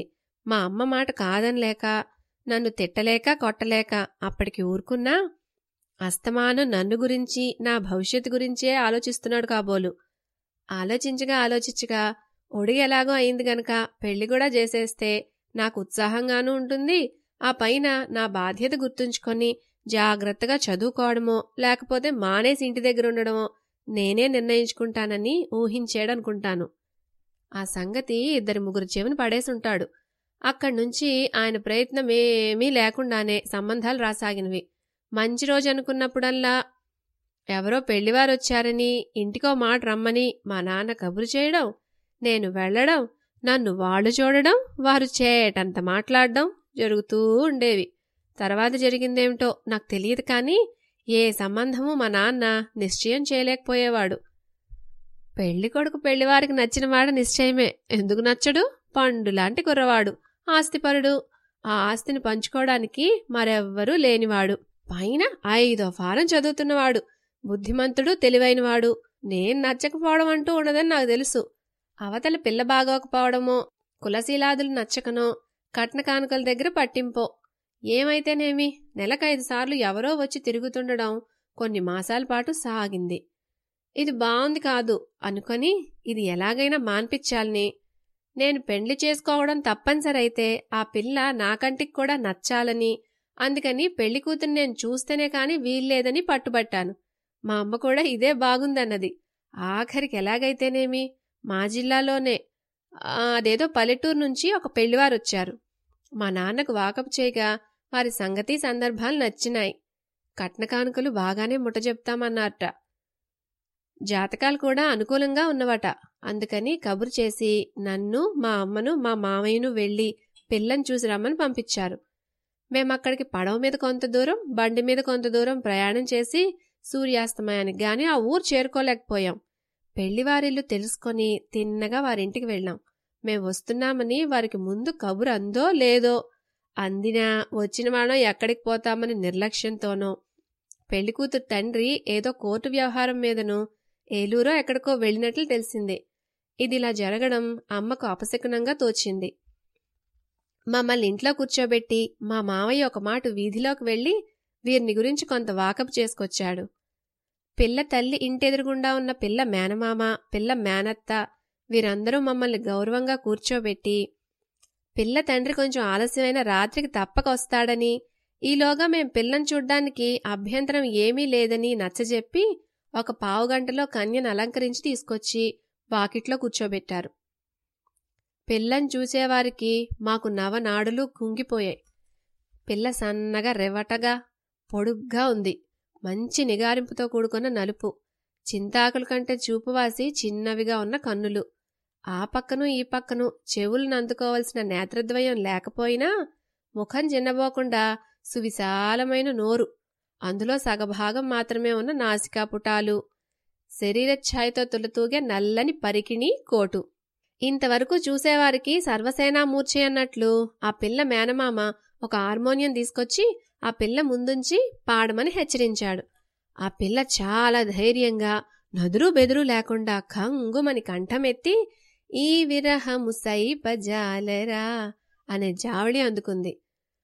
మా అమ్మ మాట కాదనలేక నన్ను తిట్టలేక కొట్టలేక అప్పటికి ఊరుకున్నా అస్తమానం నన్ను గురించి నా భవిష్యత్తు గురించే ఆలోచిస్తున్నాడు కాబోలు ఆలోచించగా ఆలోచించగా ఒడి ఎలాగో అయింది గనక పెళ్లి కూడా చేసేస్తే నాకు ఉత్సాహంగానూ ఉంటుంది ఆ పైన నా బాధ్యత గుర్తుంచుకొని జాగ్రత్తగా చదువుకోవడమో లేకపోతే మానేసి ఇంటి దగ్గర ఉండడమో నేనే నిర్ణయించుకుంటానని ఊహించాడనుకుంటాను ఆ సంగతి ఇద్దరి ముగ్గురు చెవిని పడేసుంటాడు అక్కడ్నుంచి ఆయన ప్రయత్నం ఏమీ లేకుండానే సంబంధాలు రాసాగినవి మంచి రోజు అనుకున్నప్పుడల్లా ఎవరో పెళ్లివారొచ్చారని ఇంటికో మాట రమ్మని మా నాన్న కబురు చేయడం నేను వెళ్ళడం నన్ను వాళ్ళు చూడడం వారు చేయటంత మాట్లాడడం జరుగుతూ ఉండేవి తర్వాత జరిగిందేమిటో నాకు తెలియదు కానీ ఏ సంబంధము మా నాన్న నిశ్చయం చేయలేకపోయేవాడు పెళ్లి కొడుకు పెళ్లివారికి నచ్చిన వాడు నిశ్చయమే ఎందుకు నచ్చడు పండు లాంటి కుర్రవాడు ఆస్తిపరుడు ఆ ఆస్తిని పంచుకోవడానికి మరెవ్వరూ లేనివాడు పైన ఐదో ఫారం చదువుతున్నవాడు బుద్ధిమంతుడు తెలివైనవాడు నేను నచ్చకపోవడం అంటూ ఉండదని నాకు తెలుసు అవతల పిల్ల బాగోకపోవడమో కులశీలాదులు నచ్చకనో కట్న కానుకల దగ్గర పట్టింపో ఏమైతేనేమి నెలకైదు సార్లు ఎవరో వచ్చి తిరుగుతుండడం కొన్ని మాసాల పాటు సాగింది ఇది బాగుంది కాదు అనుకొని ఇది ఎలాగైనా మాన్పించాలని నేను పెండ్లి చేసుకోవడం తప్పనిసరి అయితే ఆ పిల్ల నాకంటికి కూడా నచ్చాలని అందుకని పెళ్లి కూతురు నేను చూస్తేనే కాని వీల్లేదని పట్టుబట్టాను మా అమ్మ కూడా ఇదే బాగుందన్నది ఆఖరికి ఎలాగైతేనేమి మా జిల్లాలోనే ఆ, అదేదో పల్లెటూరు నుంచి ఒక పెళ్లివారు వచ్చారు మా నాన్నకు వాకపు చేయగా వారి సంగతి సందర్భాలు నచ్చినాయి కట్న కానుకలు బాగానే ముట్టజెప్తామన్నారట జాతకాలు కూడా అనుకూలంగా ఉన్నవట అందుకని కబురు చేసి నన్ను మా అమ్మను మా మామయ్యను వెళ్ళి పిల్లని చూసి రమ్మని పంపించారు మేమక్కడికి పడవ మీద కొంత దూరం బండి మీద కొంత దూరం ప్రయాణం చేసి సూర్యాస్తమయానికి గాని ఆ ఊరు చేరుకోలేకపోయాం పెళ్లివారిల్లు తెలుసుకొని తిన్నగా వారింటికి వెళ్ళాం మేం వస్తున్నామని వారికి ముందు కబురు అందో లేదో అందినా వచ్చిన వాళ్ళం ఎక్కడికి పోతామని నిర్లక్ష్యంతోనో పెళ్లికూతురు తండ్రి ఏదో కోర్టు వ్యవహారం మీదను ఏలూరో ఎక్కడికో వెళ్ళినట్లు తెలిసింది ఇది ఇలా జరగడం అమ్మకు అపశకునంగా తోచింది మమ్మల్ని ఇంట్లో కూర్చోబెట్టి మా మావయ్య ఒక మాట వీధిలోకి వెళ్ళి వీరిని గురించి కొంత వాకపు చేసుకొచ్చాడు పిల్ల తల్లి ఇంటెదురుగుండా ఉన్న పిల్ల మేనమామ పిల్ల మేనత్త వీరందరూ మమ్మల్ని గౌరవంగా కూర్చోబెట్టి పిల్ల తండ్రి కొంచెం ఆలస్యమైన రాత్రికి తప్పక వస్తాడని ఈలోగా మేం పిల్లని చూడ్డానికి అభ్యంతరం ఏమీ లేదని నచ్చజెప్పి ఒక పావుగంటలో కన్యను అలంకరించి తీసుకొచ్చి వాకిట్లో కూర్చోబెట్టారు పిల్లని చూసేవారికి మాకు నవనాడులు కుంగిపోయాయి పిల్ల సన్నగా రెవటగా పొడుగ్గా ఉంది మంచి నిగారింపుతో కూడుకున్న నలుపు చింతాకుల కంటే చూపువాసి చిన్నవిగా ఉన్న కన్నులు ఆ పక్కను ఈ పక్కను చెవులను అందుకోవలసిన నేత్రద్వయం లేకపోయినా ముఖం చిన్నబోకుండా సువిశాలమైన నోరు అందులో సగభాగం మాత్రమే ఉన్న నాసికాపుటాలు శరీర ఛాయతో తులతూగే నల్లని పరికిణి కోటు ఇంతవరకు చూసేవారికి సర్వసేనామూర్చి అన్నట్లు ఆ పిల్ల మేనమామ ఒక హార్మోనియం తీసుకొచ్చి ఆ పిల్ల ముందుంచి పాడమని హెచ్చరించాడు ఆ పిల్ల చాలా ధైర్యంగా నదురు బెదురు లేకుండా కంగుమని కంఠమెత్తి ఈ విరహము సైపజాలరా అనే జావళి అందుకుంది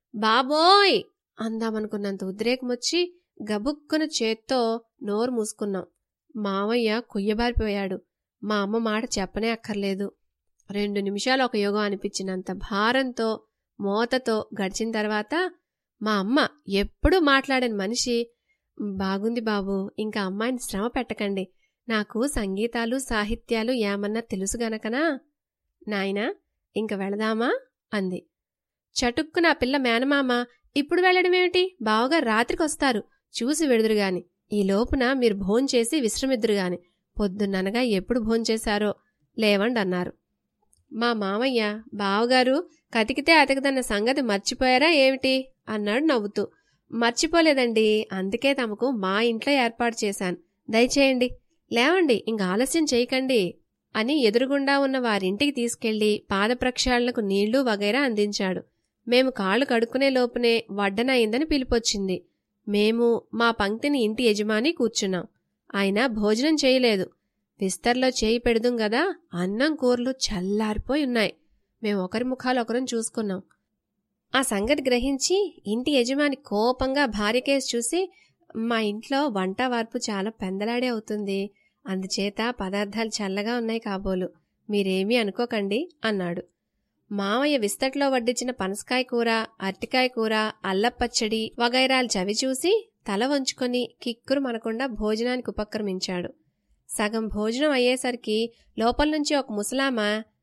బాబోయ్ అందామనుకున్నంత ఉద్రేకమొచ్చి గబుక్కున చేత్తో నోరు మూసుకున్నాం మావయ్య కుయ్యబారిపోయాడు మా అమ్మ మాట చెప్పనే అక్కర్లేదు రెండు నిమిషాలు ఒక యోగం అనిపించినంత భారంతో మోతతో గడిచిన తర్వాత మా అమ్మ ఎప్పుడూ మాట్లాడని మనిషి బాగుంది బాబు ఇంకా అమ్మాయిని శ్రమ పెట్టకండి నాకు సంగీతాలు సాహిత్యాలు ఏమన్నా తెలుసు గనకనా నాయనా ఇంక వెళదామా అంది చటుక్కున ఆ పిల్ల మేనమామ ఇప్పుడు వెళ్ళడమేమిటి బావగా రాత్రికొస్తారు చూసి వెడుదురుగాని ఈ లోపున మీరు భోంచేసి విశ్రమిద్దురుగాని పొద్దున్ననగా ఎప్పుడు భోంచేశారో లేవండి అన్నారు మా మామయ్య బావగారు కతికితే అతకదన్న సంగతి మర్చిపోయారా ఏమిటి అన్నాడు నవ్వుతూ మర్చిపోలేదండి అందుకే తమకు మా ఇంట్లో ఏర్పాటు చేశాను దయచేయండి లేవండి ఇంక ఆలస్యం చేయకండి అని ఎదురుగుండా ఉన్న వారింటికి తీసుకెళ్లి పాదప్రక్షాళనకు నీళ్లు వగైరా అందించాడు మేము కాళ్ళు కడుక్కునే లోపునే వడ్డనయిందని పిలిపొచ్చింది మేము మా పంక్తిని ఇంటి యజమాని కూర్చున్నాం ఆయన భోజనం చేయలేదు విస్తర్లో చేయి పెడుదుం గదా అన్నం కూరలు చల్లారిపోయి ఉన్నాయి మేము ఒకరి ముఖాలు ఒకరం చూసుకున్నాం ఆ సంగతి గ్రహించి ఇంటి యజమాని కోపంగా భార్య కేసు చూసి మా ఇంట్లో వంట వార్పు చాలా పెందలాడే అవుతుంది అందుచేత పదార్థాలు చల్లగా ఉన్నాయి కాబోలు మీరేమీ అనుకోకండి అన్నాడు మామయ్య విస్తట్లో వడ్డించిన పనసకాయ కూర అరటికాయ కూర అల్లపచ్చడి వగైరాలు చవి చూసి తల వంచుకొని కిక్కురు మనకుండా భోజనానికి ఉపక్రమించాడు సగం భోజనం అయ్యేసరికి లోపల నుంచి ఒక ముసలామ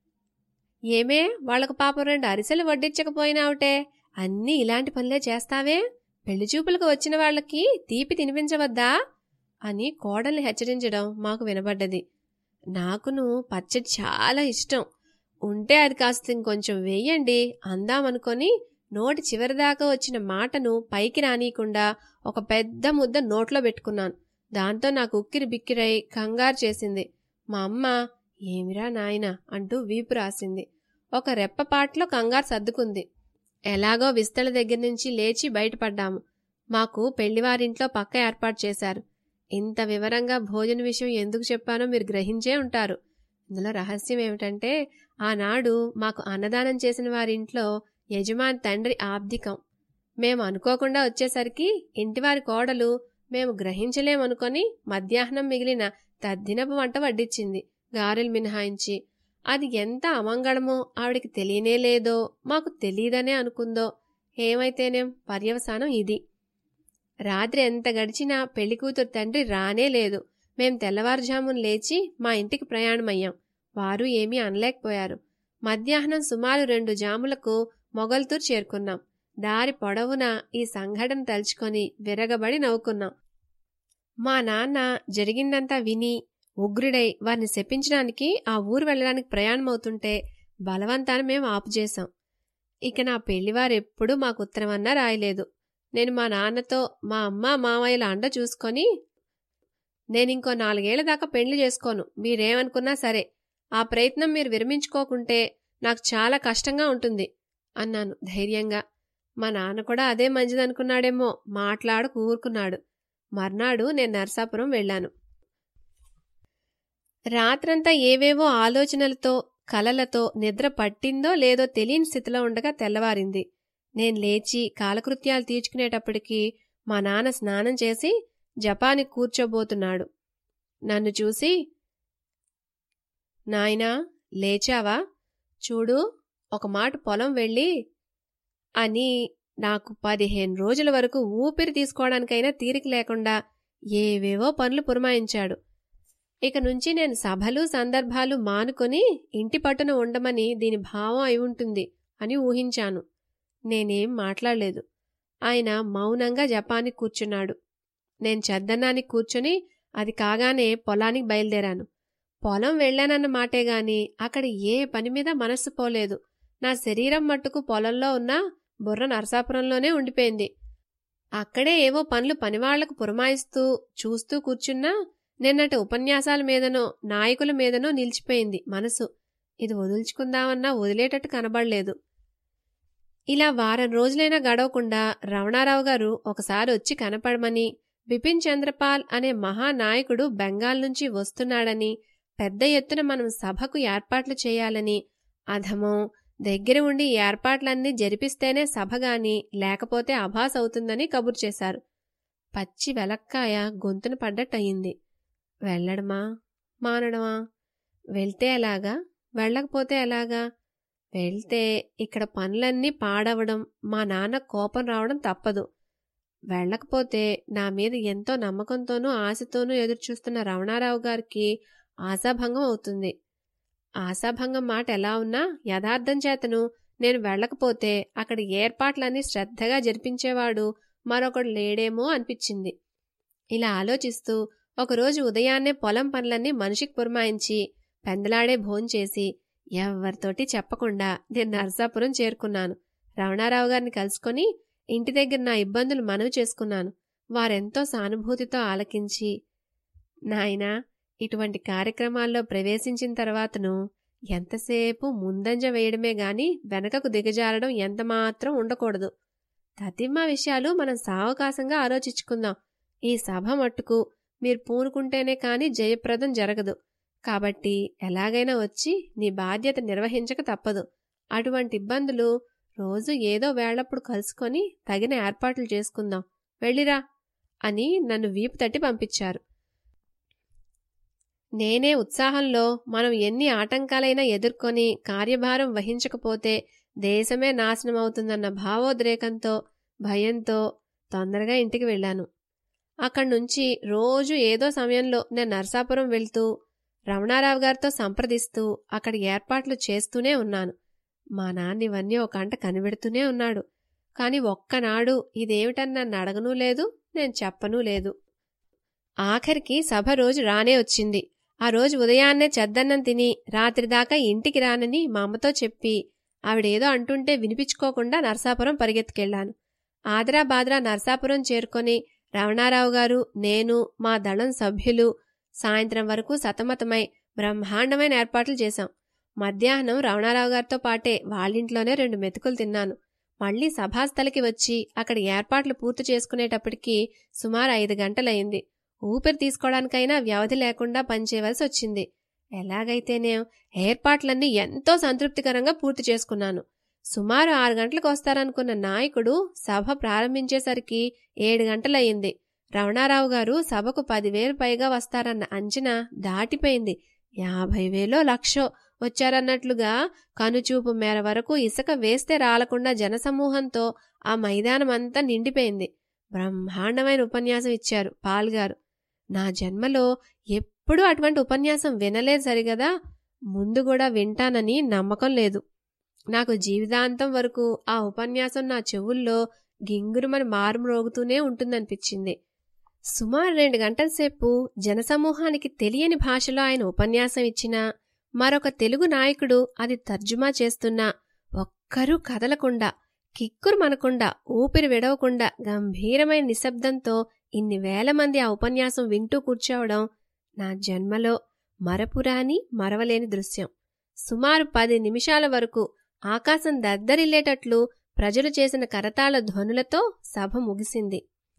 ఏమే వాళ్లకు పాపం రెండు అరిసెలు వడ్డించకపోయినావుటే అన్నీ ఇలాంటి పనులే చేస్తావే పెళ్లి చూపులకు వచ్చిన వాళ్ళకి తీపి తినిపించవద్దా అని కోడల్ని హెచ్చరించడం మాకు వినబడ్డది నాకును పచ్చడి చాలా ఇష్టం ఉంటే అది కాస్త ఇంకొంచెం వేయండి అందామనుకొని నోటి చివరిదాకా వచ్చిన మాటను పైకి రానీయకుండా ఒక పెద్ద ముద్ద నోట్లో పెట్టుకున్నాను దాంతో నాకు ఉక్కిరి బిక్కిరై కంగారు చేసింది మా అమ్మ ఏమిరా నాయనా అంటూ వీపు రాసింది ఒక రెప్పపాట్లో కంగారు సర్దుకుంది ఎలాగో విస్తల దగ్గర నుంచి లేచి బయటపడ్డాము మాకు పెళ్లివారింట్లో పక్క ఏర్పాటు చేశారు ఇంత వివరంగా భోజన విషయం ఎందుకు చెప్పానో మీరు గ్రహించే ఉంటారు ఇందులో రహస్యం ఏమిటంటే ఆనాడు మాకు అన్నదానం చేసిన వారింట్లో యజమాని తండ్రి ఆబ్దికం మేము అనుకోకుండా వచ్చేసరికి ఇంటివారి కోడలు మేము గ్రహించలేమనుకొని మధ్యాహ్నం మిగిలిన తద్దినపు వంట వడ్డించింది గారెలు మినహాయించి అది ఎంత అమంగళమో ఆవిడికి తెలియనే లేదో మాకు తెలియదనే అనుకుందో ఏమైతేనేం పర్యవసానం ఇది రాత్రి ఎంత గడిచినా పెళ్లికూతురు తండ్రి రానే లేదు మేం తెల్లవారుజామున లేచి మా ఇంటికి ప్రయాణమయ్యాం వారు ఏమీ అనలేకపోయారు మధ్యాహ్నం సుమారు రెండు జాములకు మొగల్తూరు చేరుకున్నాం దారి పొడవునా ఈ సంఘటన తలుచుకొని విరగబడి నవ్వుకున్నాం మా నాన్న జరిగిందంతా విని ఉగ్రుడై వారిని శపించడానికి ఆ ఊరు వెళ్ళడానికి ప్రయాణమవుతుంటే బలవంతాన మేము ఆపు చేశాం ఇక నా పెళ్లివారెప్పుడూ మాకు ఉత్తరమన్నా రాయలేదు నేను మా నాన్నతో మా అమ్మ మామయ్యల అండ చూసుకొని నేనింకో నాలుగేళ్ల దాకా పెళ్లి చేసుకోను మీరేమనుకున్నా సరే ఆ ప్రయత్నం మీరు విరమించుకోకుంటే నాకు చాలా కష్టంగా ఉంటుంది అన్నాను ధైర్యంగా మా నాన్న కూడా అదే మంచిదనుకున్నాడేమో మాట్లాడు కూరుకున్నాడు మర్నాడు నేను నరసాపురం వెళ్ళాను రాత్రంతా ఏవేవో ఆలోచనలతో కలలతో నిద్ర పట్టిందో లేదో తెలియని స్థితిలో ఉండగా తెల్లవారింది నేను లేచి కాలకృత్యాలు తీర్చుకునేటప్పటికి మా నాన్న స్నానం చేసి జపానికి కూర్చోబోతున్నాడు నన్ను చూసి నాయనా లేచావా చూడు ఒక మాట పొలం వెళ్ళి అని నాకు పదిహేను రోజుల వరకు ఊపిరి తీసుకోవడానికైనా తీరిక లేకుండా ఏవేవో పనులు పురమాయించాడు ఇక నుంచి నేను సభలు సందర్భాలు మానుకొని ఇంటి పట్టున ఉండమని దీని భావం అయి ఉంటుంది అని ఊహించాను నేనేం మాట్లాడలేదు ఆయన మౌనంగా జపానికి కూర్చున్నాడు నేను చద్దన్నానికి కూర్చొని అది కాగానే పొలానికి బయలుదేరాను పొలం వెళ్ళానన్న మాటే గాని అక్కడ ఏ పని మీద మనస్సు పోలేదు నా శరీరం మట్టుకు పొలంలో ఉన్న బుర్ర నరసాపురంలోనే ఉండిపోయింది అక్కడే ఏవో పనులు పనివాళ్లకు పురమాయిస్తూ చూస్తూ కూర్చున్నా నిన్నటి ఉపన్యాసాల మీదనో నాయకుల మీదనో నిలిచిపోయింది మనసు ఇది వదుల్చుకుందామన్నా వదిలేటట్టు కనబడలేదు ఇలా వారం రోజులైనా గడవకుండా రమణారావు గారు ఒకసారి వచ్చి కనపడమని బిపిన్ చంద్రపాల్ అనే మహానాయకుడు బెంగాల్ నుంచి వస్తున్నాడని పెద్ద ఎత్తున మనం సభకు ఏర్పాట్లు చేయాలని అధమం దగ్గర ఉండి ఏర్పాట్లన్నీ జరిపిస్తేనే సభ గాని లేకపోతే అభాస్ అవుతుందని కబురు చేశారు పచ్చి వెలక్కాయ గొంతున పడ్డట్టయింది వెళ్ళడమా మానడమా వెళ్తే ఎలాగా వెళ్ళకపోతే ఎలాగా వెళ్తే ఇక్కడ పనులన్నీ పాడవడం మా నాన్న కోపం రావడం తప్పదు వెళ్ళకపోతే నా మీద ఎంతో నమ్మకంతోనూ ఆశతోనూ ఎదురుచూస్తున్న రమణారావు గారికి ఆశాభంగం అవుతుంది ఆశాభంగం మాట ఎలా ఉన్నా యథార్థం చేతను నేను వెళ్ళకపోతే అక్కడ ఏర్పాట్లన్నీ శ్రద్ధగా జరిపించేవాడు మరొకడు లేడేమో అనిపించింది ఇలా ఆలోచిస్తూ ఒకరోజు ఉదయాన్నే పొలం పనులన్నీ మనిషికి పురమాయించి పెందలాడే భోంచేసి ఎవరితోటి చెప్పకుండా నేను నరసాపురం చేరుకున్నాను రమణారావు గారిని కలుసుకొని ఇంటి దగ్గర నా ఇబ్బందులు మనవి చేసుకున్నాను వారెంతో సానుభూతితో ఆలకించి నాయనా ఇటువంటి కార్యక్రమాల్లో ప్రవేశించిన తర్వాతను ఎంతసేపు ముందంజ వేయడమే గాని వెనకకు దిగజారడం ఎంతమాత్రం ఉండకూడదు తతిమ్మ విషయాలు మనం సావకాశంగా ఆలోచించుకుందాం ఈ సభ మట్టుకు మీరు పూనుకుంటేనే కాని జయప్రదం జరగదు కాబట్టి ఎలాగైనా వచ్చి నీ బాధ్యత నిర్వహించక తప్పదు అటువంటి ఇబ్బందులు రోజు ఏదో వేళప్పుడు కలుసుకొని తగిన ఏర్పాట్లు చేసుకుందాం వెళ్ళిరా అని నన్ను వీపు తట్టి పంపించారు నేనే ఉత్సాహంలో మనం ఎన్ని ఆటంకాలైనా ఎదుర్కొని కార్యభారం వహించకపోతే దేశమే నాశనమవుతుందన్న భావోద్రేకంతో భయంతో తొందరగా ఇంటికి వెళ్ళాను అక్కడి నుంచి రోజు ఏదో సమయంలో నేను నర్సాపురం వెళ్తూ రమణారావు గారితో సంప్రదిస్తూ అక్కడి ఏర్పాట్లు చేస్తూనే ఉన్నాను మా నాన్న ఇవన్నీ ఒక అంట కనిపెడుతూనే ఉన్నాడు కాని ఒక్కనాడు ఇదేమిటని నన్ను అడగనూ లేదు నేను చెప్పనూ లేదు ఆఖరికి సభ రోజు రానే వచ్చింది ఆ రోజు ఉదయాన్నే చెద్దన్నం తిని రాత్రి దాకా ఇంటికి రానని మా అమ్మతో చెప్పి ఆవిడేదో అంటుంటే వినిపించుకోకుండా నర్సాపురం పరిగెత్తుకెళ్లాను ఆదరా బాద్రా నర్సాపురం చేరుకొని రమణారావు గారు నేను మా దళం సభ్యులు సాయంత్రం వరకు సతమతమై బ్రహ్మాండమైన ఏర్పాట్లు చేశాం మధ్యాహ్నం రమణారావు గారితో పాటే వాళ్ళింట్లోనే రెండు మెతుకులు తిన్నాను మళ్లీ సభాస్థలికి వచ్చి అక్కడ ఏర్పాట్లు పూర్తి చేసుకునేటప్పటికి సుమారు ఐదు గంటలయింది ఊపిరి తీసుకోవడానికైనా వ్యవధి లేకుండా పనిచేయవలసి వచ్చింది ఎలాగైతేనే ఏర్పాట్లన్నీ ఎంతో సంతృప్తికరంగా పూర్తి చేసుకున్నాను సుమారు ఆరు గంటలకు వస్తారనుకున్న నాయకుడు సభ ప్రారంభించేసరికి ఏడు గంటలయ్యింది రమణారావు గారు సభకు పదివేలు పైగా వస్తారన్న అంచనా దాటిపోయింది యాభై వేలో లక్షో వచ్చారన్నట్లుగా కనుచూపు మేర వరకు ఇసుక వేస్తే రాలకుండా జనసమూహంతో ఆ మైదానమంతా నిండిపోయింది బ్రహ్మాండమైన ఉపన్యాసం ఇచ్చారు పాల్గారు నా జన్మలో ఎప్పుడూ అటువంటి ఉపన్యాసం వినలేదు సరిగదా ముందు కూడా వింటానని నమ్మకం లేదు నాకు జీవితాంతం వరకు ఆ ఉపన్యాసం నా చెవుల్లో గింగురుమని మారుమ్రోగుతూనే ఉంటుందనిపించింది సుమారు రెండు గంటల సేపు జనసమూహానికి తెలియని భాషలో ఆయన ఉపన్యాసం ఇచ్చినా మరొక తెలుగు నాయకుడు అది తర్జుమా చేస్తున్నా ఒక్కరూ కదలకుండా కిక్కురు మనకుండా ఊపిరి విడవకుండా గంభీరమైన నిశ్శబ్దంతో ఇన్ని వేల మంది ఆ ఉపన్యాసం వింటూ కూర్చోవడం నా జన్మలో మరపురాని మరవలేని దృశ్యం సుమారు పది నిమిషాల వరకు ఆకాశం దద్దరిల్లేటట్లు ప్రజలు చేసిన కరతాళ ధ్వనులతో సభ ముగిసింది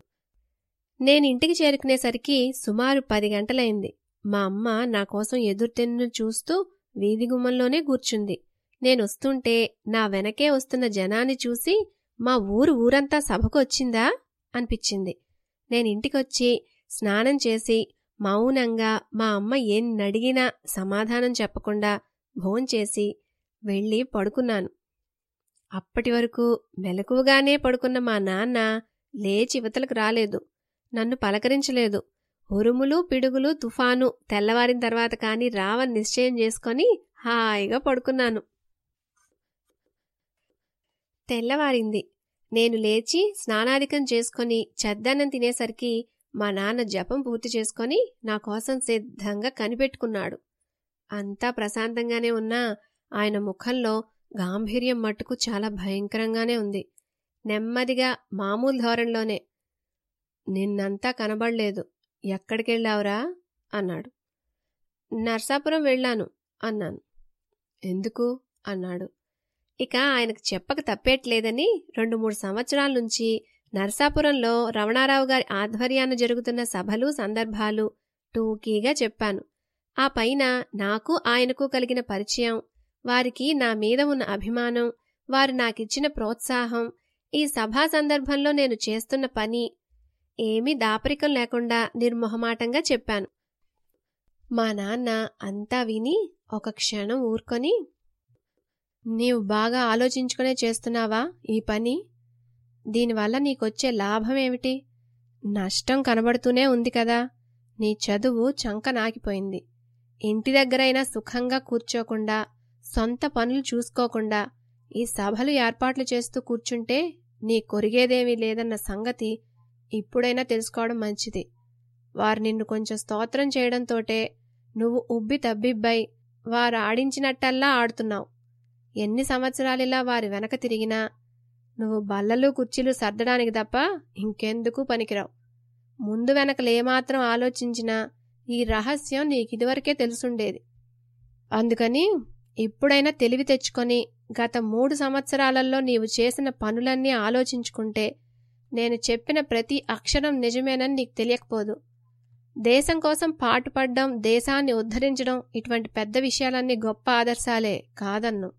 నేనింటికి చేరుకునేసరికి సుమారు పది గంటలైంది మా అమ్మ నా కోసం ఎదురుతెన్ను చూస్తూ వీధి గుమ్మంలోనే కూర్చుంది నేనొస్తుంటే నా వెనకే వస్తున్న జనాన్ని చూసి మా ఊరు ఊరంతా సభకు వచ్చిందా అనిపించింది నేనింటికొచ్చి స్నానం చేసి మౌనంగా మా అమ్మ ఎన్నడిగినా సమాధానం చెప్పకుండా భోంచేసి వెళ్ళి పడుకున్నాను అప్పటి వరకు మెలకువగానే పడుకున్న మా నాన్న లేచి ఇవతలకు రాలేదు నన్ను పలకరించలేదు ఉరుములు పిడుగులు తుఫాను తెల్లవారిన తర్వాత కాని రావని నిశ్చయం చేసుకొని హాయిగా పడుకున్నాను తెల్లవారింది నేను లేచి స్నానాధికం చేసుకొని చెద్దన్నం తినేసరికి మా నాన్న జపం పూర్తి చేసుకొని నా కోసం సిద్ధంగా కనిపెట్టుకున్నాడు అంతా ప్రశాంతంగానే ఉన్నా ఆయన ముఖంలో గాంభీర్యం మట్టుకు చాలా భయంకరంగానే ఉంది నెమ్మదిగా మామూలు ధోరణిలోనే నిన్నంతా కనబడలేదు ఎక్కడికెళ్ళావురా అన్నాడు నర్సాపురం వెళ్ళాను అన్నాను ఎందుకు అన్నాడు ఇక ఆయనకు చెప్పక తప్పేట్లేదని రెండు మూడు సంవత్సరాల నుంచి నర్సాపురంలో రమణారావు గారి ఆధ్వర్యాన జరుగుతున్న సభలు సందర్భాలు టూకీగా చెప్పాను ఆ పైన నాకు ఆయనకు కలిగిన పరిచయం వారికి నా మీద ఉన్న అభిమానం వారు నాకిచ్చిన ప్రోత్సాహం ఈ సభా సందర్భంలో నేను చేస్తున్న పని ఏమీ దాపరికం లేకుండా నిర్మొహమాటంగా చెప్పాను మా నాన్న అంతా విని ఒక క్షణం ఊరుకొని నీవు బాగా ఆలోచించుకునే చేస్తున్నావా ఈ పని దీనివల్ల నీకొచ్చే లాభం ఏమిటి నష్టం కనబడుతూనే ఉంది కదా నీ చదువు చంక నాకిపోయింది ఇంటి దగ్గరైనా సుఖంగా కూర్చోకుండా సొంత పనులు చూసుకోకుండా ఈ సభలు ఏర్పాట్లు చేస్తూ కూర్చుంటే నీ కొరిగేదేమీ లేదన్న సంగతి ఇప్పుడైనా తెలుసుకోవడం మంచిది వారు నిన్ను కొంచెం స్తోత్రం చేయడంతోటే నువ్వు ఉబ్బి తబ్బిబ్బై వారు ఆడించినట్టల్లా ఆడుతున్నావు ఎన్ని సంవత్సరాలిలా వారి వెనక తిరిగినా నువ్వు బల్లలు కుర్చీలు సర్దడానికి తప్ప ఇంకెందుకు పనికిరావు ముందు వెనకలేమాత్రం ఆలోచించినా ఈ రహస్యం నీకిదివరకే తెలుసుండేది అందుకని ఇప్పుడైనా తెలివి తెచ్చుకొని గత మూడు సంవత్సరాలలో నీవు చేసిన పనులన్నీ ఆలోచించుకుంటే నేను చెప్పిన ప్రతి అక్షరం నిజమేనని నీకు తెలియకపోదు దేశం కోసం పాటుపడ్డం దేశాన్ని ఉద్ధరించడం ఇటువంటి పెద్ద విషయాలన్నీ గొప్ప ఆదర్శాలే కాదన్ను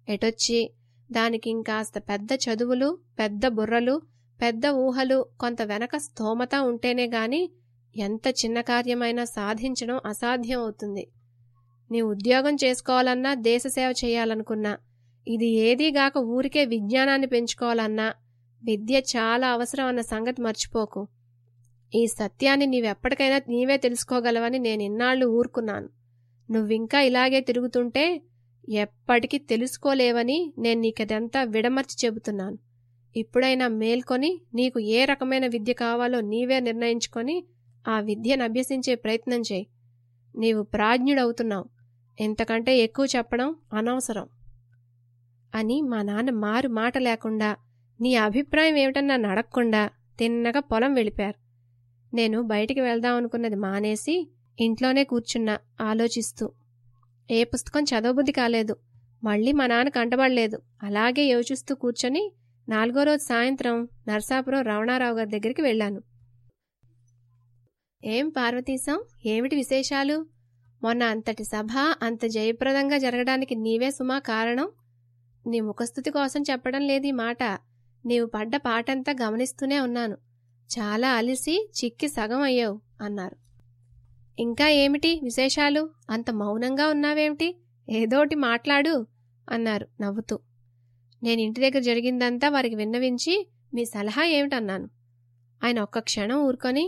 ఎటొచ్చి దానికి ఇంకాస్త పెద్ద చదువులు పెద్ద బుర్రలు పెద్ద ఊహలు కొంత వెనక స్తోమత ఉంటేనే గాని ఎంత చిన్న కార్యమైనా సాధించడం అసాధ్యం అవుతుంది నీ ఉద్యోగం చేసుకోవాలన్నా దేశసేవ చేయాలనుకున్నా ఇది ఏదీగాక ఊరికే విజ్ఞానాన్ని పెంచుకోవాలన్నా విద్య చాలా అవసరం అన్న సంగతి మర్చిపోకు ఈ సత్యాన్ని నీవెప్పటికైనా నీవే తెలుసుకోగలవని నేను ఇన్నాళ్లు ఊరుకున్నాను నువ్వింకా ఇలాగే తిరుగుతుంటే ఎప్పటికీ తెలుసుకోలేవని నేను నీకదంతా విడమర్చి చెబుతున్నాను ఇప్పుడైనా మేల్కొని నీకు ఏ రకమైన విద్య కావాలో నీవే నిర్ణయించుకొని ఆ విద్యను అభ్యసించే ప్రయత్నం చేయి నీవు ప్రాజ్ఞుడవుతున్నావు ఎంతకంటే ఎక్కువ చెప్పడం అనవసరం అని మా నాన్న మారు మాట లేకుండా నీ అభిప్రాయం ఏమిటని నన్ను అడగకుండా తిన్నగా పొలం వెళ్ళిపారు నేను బయటికి వెళ్దామనుకున్నది మానేసి ఇంట్లోనే కూర్చున్నా ఆలోచిస్తూ ఏ పుస్తకం చదవబుద్ధి కాలేదు మళ్ళీ మా నాన్న కంటబడలేదు అలాగే యోచిస్తూ కూర్చొని నాలుగో రోజు సాయంత్రం నర్సాపురం రమణారావు గారి దగ్గరికి వెళ్ళాను ఏం పార్వతీశం ఏమిటి విశేషాలు మొన్న అంతటి సభ అంత జయప్రదంగా జరగడానికి నీవే సుమా కారణం నీ ముఖస్థుతి కోసం చెప్పడం లేదు ఈ మాట నీవు పడ్డ పాటంతా గమనిస్తూనే ఉన్నాను చాలా అలిసి చిక్కి సగం అయ్యావు అన్నారు ఇంకా ఏమిటి విశేషాలు అంత మౌనంగా ఉన్నావేమిటి ఏదోటి మాట్లాడు అన్నారు నవ్వుతూ నేను ఇంటి దగ్గర జరిగిందంతా వారికి విన్నవించి మీ సలహా ఏమిటన్నాను ఆయన ఒక్క క్షణం ఊరుకొని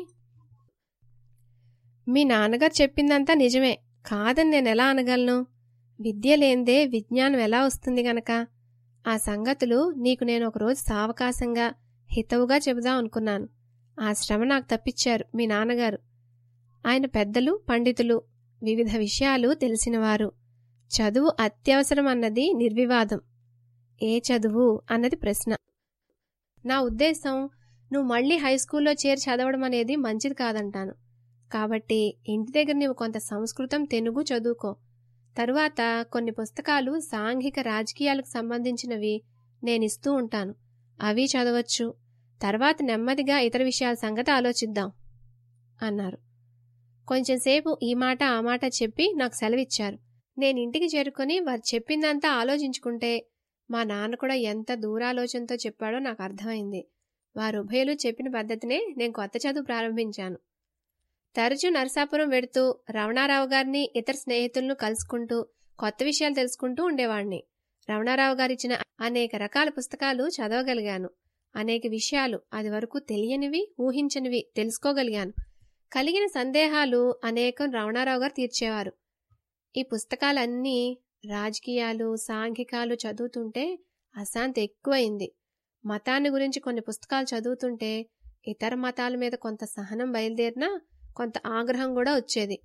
మీ నాన్నగారు చెప్పిందంతా నిజమే కాదని నేను ఎలా అనగలను విద్య లేందే విజ్ఞానం ఎలా వస్తుంది గనక ఆ సంగతులు నీకు నేను ఒకరోజు సావకాశంగా హితవుగా చెబుదాం అనుకున్నాను ఆ శ్రమ నాకు తప్పించారు మీ నాన్నగారు ఆయన పెద్దలు పండితులు వివిధ విషయాలు తెలిసినవారు చదువు అత్యవసరం అన్నది నిర్వివాదం ఏ చదువు అన్నది ప్రశ్న నా ఉద్దేశం నువ్వు మళ్ళీ హై స్కూల్లో చేరి చదవడం అనేది మంచిది కాదంటాను కాబట్టి ఇంటి దగ్గర నీవు కొంత సంస్కృతం తెలుగు చదువుకో తరువాత కొన్ని పుస్తకాలు సాంఘిక రాజకీయాలకు సంబంధించినవి నేనిస్తూ ఉంటాను అవి చదవచ్చు తర్వాత నెమ్మదిగా ఇతర విషయాల సంగతి ఆలోచిద్దాం అన్నారు కొంచెంసేపు ఈ మాట ఆ మాట చెప్పి నాకు సెలవిచ్చారు నేను ఇంటికి చేరుకొని వారు చెప్పిందంతా ఆలోచించుకుంటే మా నాన్న కూడా ఎంత దూరాలోచనతో చెప్పాడో నాకు అర్థమైంది వారు ఉభయలు చెప్పిన పద్ధతినే నేను కొత్త చదువు ప్రారంభించాను తరచూ నరసాపురం వెడుతూ రమణారావు గారిని ఇతర స్నేహితులను కలుసుకుంటూ కొత్త విషయాలు తెలుసుకుంటూ ఉండేవాణ్ణి రమణారావు గారిచ్చిన అనేక రకాల పుస్తకాలు చదవగలిగాను అనేక విషయాలు అది వరకు తెలియనివి ఊహించనివి తెలుసుకోగలిగాను కలిగిన సందేహాలు అనేకం రమణారావు గారు తీర్చేవారు ఈ పుస్తకాలన్నీ రాజకీయాలు సాంఘికాలు చదువుతుంటే అశాంతి ఎక్కువైంది మతాన్ని గురించి కొన్ని పుస్తకాలు చదువుతుంటే ఇతర మతాల మీద కొంత సహనం బయలుదేరినా కొంత ఆగ్రహం కూడా వచ్చేది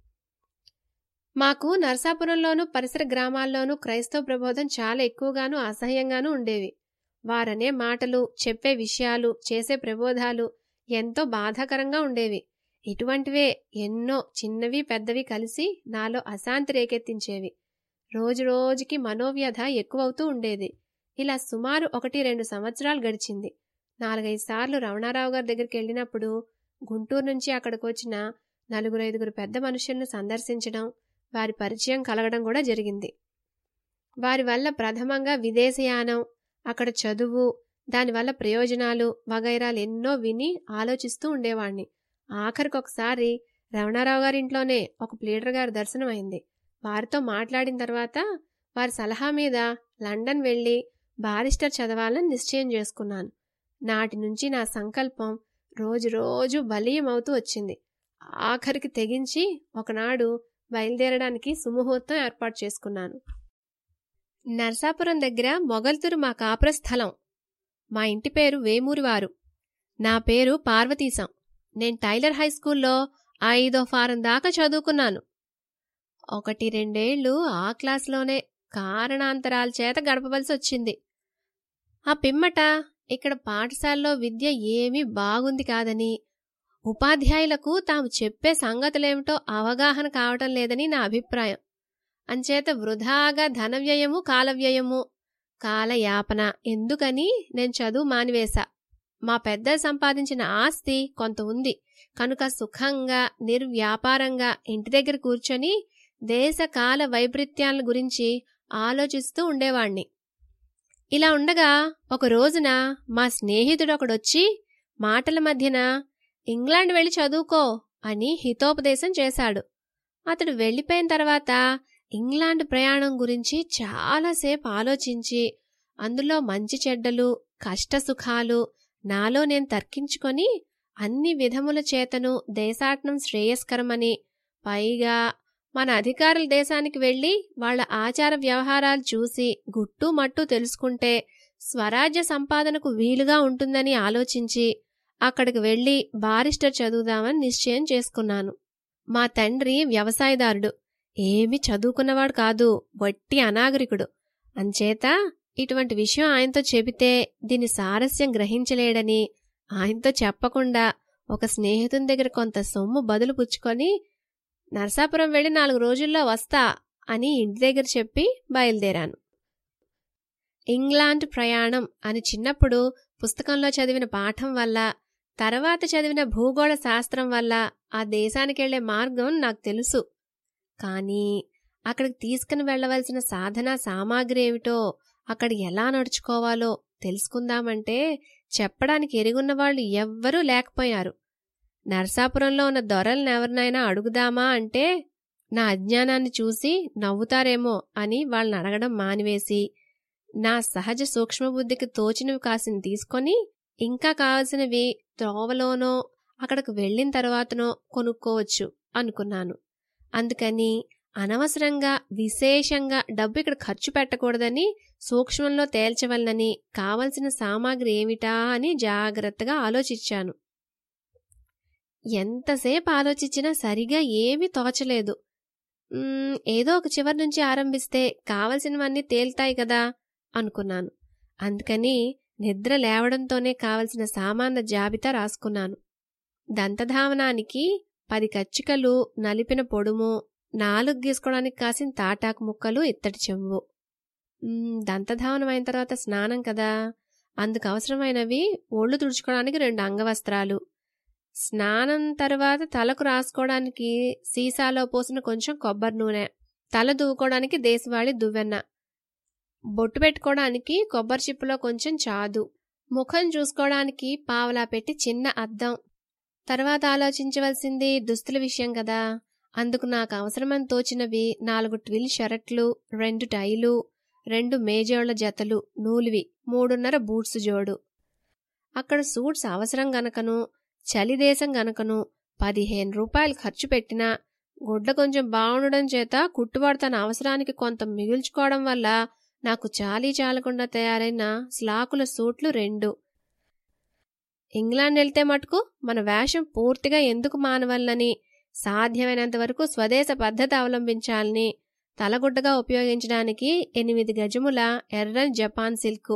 మాకు నరసాపురంలోనూ పరిసర గ్రామాల్లోనూ క్రైస్తవ ప్రబోధం చాలా ఎక్కువగాను అసహ్యంగానూ ఉండేవి వారనే మాటలు చెప్పే విషయాలు చేసే ప్రబోధాలు ఎంతో బాధాకరంగా ఉండేవి ఇటువంటివే ఎన్నో చిన్నవి పెద్దవి కలిసి నాలో అశాంతి రేకెత్తించేవి రోజు రోజుకి మనోవ్యధ ఎక్కువవుతూ ఉండేది ఇలా సుమారు ఒకటి రెండు సంవత్సరాలు గడిచింది నాలుగైదు సార్లు రమణారావు గారి దగ్గరికి వెళ్ళినప్పుడు గుంటూరు నుంచి అక్కడికి వచ్చిన నలుగురు ఐదుగురు పెద్ద మనుషులను సందర్శించడం వారి పరిచయం కలగడం కూడా జరిగింది వారి వల్ల ప్రథమంగా విదేశయానం అక్కడ చదువు దానివల్ల ప్రయోజనాలు వగైరాలు ఎన్నో విని ఆలోచిస్తూ ఉండేవాణ్ణి ఆఖరికి ఒకసారి రమణారావు గారి ఇంట్లోనే ఒక ప్లీడర్ గారి దర్శనమైంది వారితో మాట్లాడిన తర్వాత వారి సలహా మీద లండన్ వెళ్ళి బారిస్టర్ చదవాలని నిశ్చయం చేసుకున్నాను నాటి నుంచి నా సంకల్పం రోజు రోజు బలీయమవుతూ వచ్చింది ఆఖరికి తెగించి ఒకనాడు బయలుదేరడానికి సుముహూర్తం ఏర్పాటు చేసుకున్నాను నర్సాపురం దగ్గర మొగల్తూరు మా కాపుర స్థలం మా ఇంటి పేరు వేమూరివారు నా పేరు పార్వతీశం నేను టైలర్ హై స్కూల్లో ఐదో ఫారం దాకా చదువుకున్నాను ఒకటి రెండేళ్లు ఆ క్లాస్లోనే కారణాంతరాల చేత గడపవలసి వచ్చింది ఆ పిమ్మట ఇక్కడ పాఠశాలలో విద్య ఏమీ బాగుంది కాదని ఉపాధ్యాయులకు తాము చెప్పే సంగతులేమిటో అవగాహన కావటం లేదని నా అభిప్రాయం అంచేత వృధాగా ధనవ్యయము కాలవ్యయము కాలయాపన ఎందుకని నేను చదువు మానివేశా మా పెద్దలు సంపాదించిన ఆస్తి కొంత ఉంది కనుక సుఖంగా నిర్వ్యాపారంగా ఇంటి దగ్గర కూర్చొని దేశ కాల వైపరీత్యాల గురించి ఆలోచిస్తూ ఉండేవాణ్ణి ఇలా ఉండగా ఒక రోజున మా స్నేహితుడు ఒకడొచ్చి మాటల మధ్యన ఇంగ్లాండ్ వెళ్ళి చదువుకో అని హితోపదేశం చేశాడు అతడు వెళ్ళిపోయిన తర్వాత ఇంగ్లాండ్ ప్రయాణం గురించి చాలాసేపు ఆలోచించి అందులో మంచి చెడ్డలు కష్ట సుఖాలు నాలో నేను తర్కించుకొని అన్ని విధముల చేతను దేశాటనం శ్రేయస్కరమని పైగా మన అధికారుల దేశానికి వెళ్లి వాళ్ళ ఆచార వ్యవహారాలు చూసి గుట్టు మట్టు తెలుసుకుంటే స్వరాజ్య సంపాదనకు వీలుగా ఉంటుందని ఆలోచించి అక్కడికి వెళ్లి బారిస్టర్ చదువుదామని నిశ్చయం చేసుకున్నాను మా తండ్రి వ్యవసాయదారుడు ఏమి చదువుకున్నవాడు కాదు వట్టి అనాగరికుడు అంచేత ఇటువంటి విషయం ఆయనతో చెబితే దీని సారస్యం గ్రహించలేడని ఆయనతో చెప్పకుండా ఒక స్నేహితుని దగ్గర కొంత సొమ్ము బదులు పుచ్చుకొని నరసాపురం వెళ్ళి నాలుగు రోజుల్లో వస్తా అని ఇంటి దగ్గర చెప్పి బయలుదేరాను ఇంగ్లాండ్ ప్రయాణం అని చిన్నప్పుడు పుస్తకంలో చదివిన పాఠం వల్ల తర్వాత చదివిన భూగోళ శాస్త్రం వల్ల ఆ దేశానికి వెళ్లే మార్గం నాకు తెలుసు కానీ అక్కడికి తీసుకుని వెళ్లవలసిన సాధన సామాగ్రి ఏమిటో అక్కడ ఎలా నడుచుకోవాలో తెలుసుకుందామంటే చెప్పడానికి ఎరుగున్న వాళ్ళు ఎవ్వరూ లేకపోయారు నరసాపురంలో ఉన్న దొరలను ఎవరినైనా అడుగుదామా అంటే నా అజ్ఞానాన్ని చూసి నవ్వుతారేమో అని వాళ్ళని అడగడం మానివేసి నా సహజ సూక్ష్మబుద్ధికి తోచినవి కాసిని తీసుకొని ఇంకా కావలసినవి త్రోవలోనో అక్కడికి వెళ్ళిన తర్వాతనో కొనుక్కోవచ్చు అనుకున్నాను అందుకని అనవసరంగా విశేషంగా డబ్బు ఇక్కడ ఖర్చు పెట్టకూడదని సూక్ష్మంలో తేల్చవలనని కావలసిన సామాగ్రి ఏమిటా అని జాగ్రత్తగా ఆలోచించాను ఎంతసేపు ఆలోచించినా సరిగా ఏమీ తోచలేదు మ్మ్, ఏదో ఒక చివరి నుంచి ఆరంభిస్తే కావలసినవన్నీ తేల్తాయి కదా అనుకున్నాను అందుకని నిద్ర లేవడంతోనే కావలసిన సామాన్ల జాబితా రాసుకున్నాను దంతధావనానికి పది కచ్చికలు నలిపిన పొడుము నాలుగు గీసుకోవడానికి కాసిన తాటాకు ముక్కలు ఇత్తడి చెంబు మ్మ్, దంతధావనం అయిన తర్వాత స్నానం కదా అందుకు అవసరమైనవి ఒళ్ళు తుడుచుకోవడానికి రెండు అంగవస్త్రాలు స్నానం తర్వాత తలకు రాసుకోవడానికి సీసాలో పోసిన కొంచెం కొబ్బరి నూనె తల దువ్వుకోవడానికి దేశవాళి దువ్వెన్న బొట్టు పెట్టుకోవడానికి కొబ్బరి చిప్పులో కొంచెం చాదు ముఖం చూసుకోవడానికి పావలా పెట్టి చిన్న అద్దం తర్వాత ఆలోచించవలసింది దుస్తుల విషయం కదా అందుకు నాకు అవసరమని తోచినవి నాలుగు ట్విల్ షర్ట్లు రెండు టైలు రెండు మేజోళ్ల జతలు నూలువి మూడున్నర బూట్స్ జోడు అక్కడ సూట్స్ అవసరం గనకను చలి దేశం గనకను పదిహేను రూపాయలు ఖర్చు పెట్టినా గుడ్డ కొంచెం బాగుండడం చేత కుట్టుబాటు తన అవసరానికి కొంత మిగుల్చుకోవడం వల్ల నాకు చాలీ చాలకుండా తయారైన స్లాకుల సూట్లు రెండు ఇంగ్లాండ్ వెళ్తే మటుకు మన వేషం పూర్తిగా ఎందుకు మానవల్లని సాధ్యమైనంత వరకు స్వదేశ పద్ధతి అవలంబించాలని తలగుడ్డగా ఉపయోగించడానికి ఎనిమిది గజముల ఎర్రని జపాన్ సిల్క్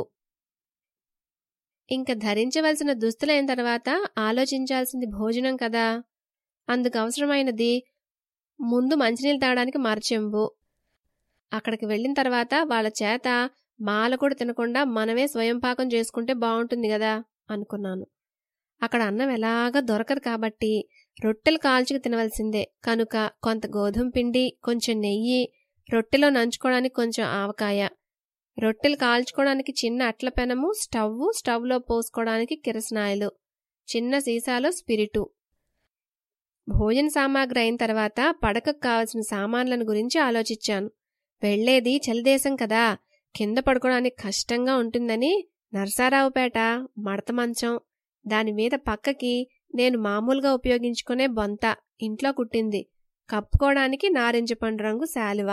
ఇంక ధరించవలసిన దుస్తులైన తర్వాత ఆలోచించాల్సింది భోజనం కదా అందుకు అవసరమైనది ముందు మంచినీళ్ళు తాగడానికి మరచెంబు అక్కడికి వెళ్ళిన తర్వాత వాళ్ళ చేత మాల కూడా తినకుండా మనమే స్వయం పాకం చేసుకుంటే బాగుంటుంది కదా అనుకున్నాను అక్కడ అన్నం ఎలాగా దొరకదు కాబట్టి రొట్టెలు కాల్చుకు తినవలసిందే కనుక కొంత గోధుమ పిండి కొంచెం నెయ్యి రొట్టెలో నంచుకోవడానికి కొంచెం ఆవకాయ రొట్టెలు కాల్చుకోవడానికి చిన్న అట్ల పెనము స్టవ్ స్టవ్లో పోసుకోవడానికి కిరసనాయలు చిన్న సీసాలో స్పిరిటు భోజన సామాగ్రి అయిన తర్వాత పడకకు కావలసిన సామాన్లను గురించి ఆలోచించాను వెళ్లేది చలిదేశం కదా కింద పడుకోవడానికి కష్టంగా ఉంటుందని నరసారావుపేట మడత మంచం దాని మీద పక్కకి నేను మామూలుగా ఉపయోగించుకునే బొంత ఇంట్లో కుట్టింది కప్పుకోవడానికి నారింజ పండు రంగు శాలువ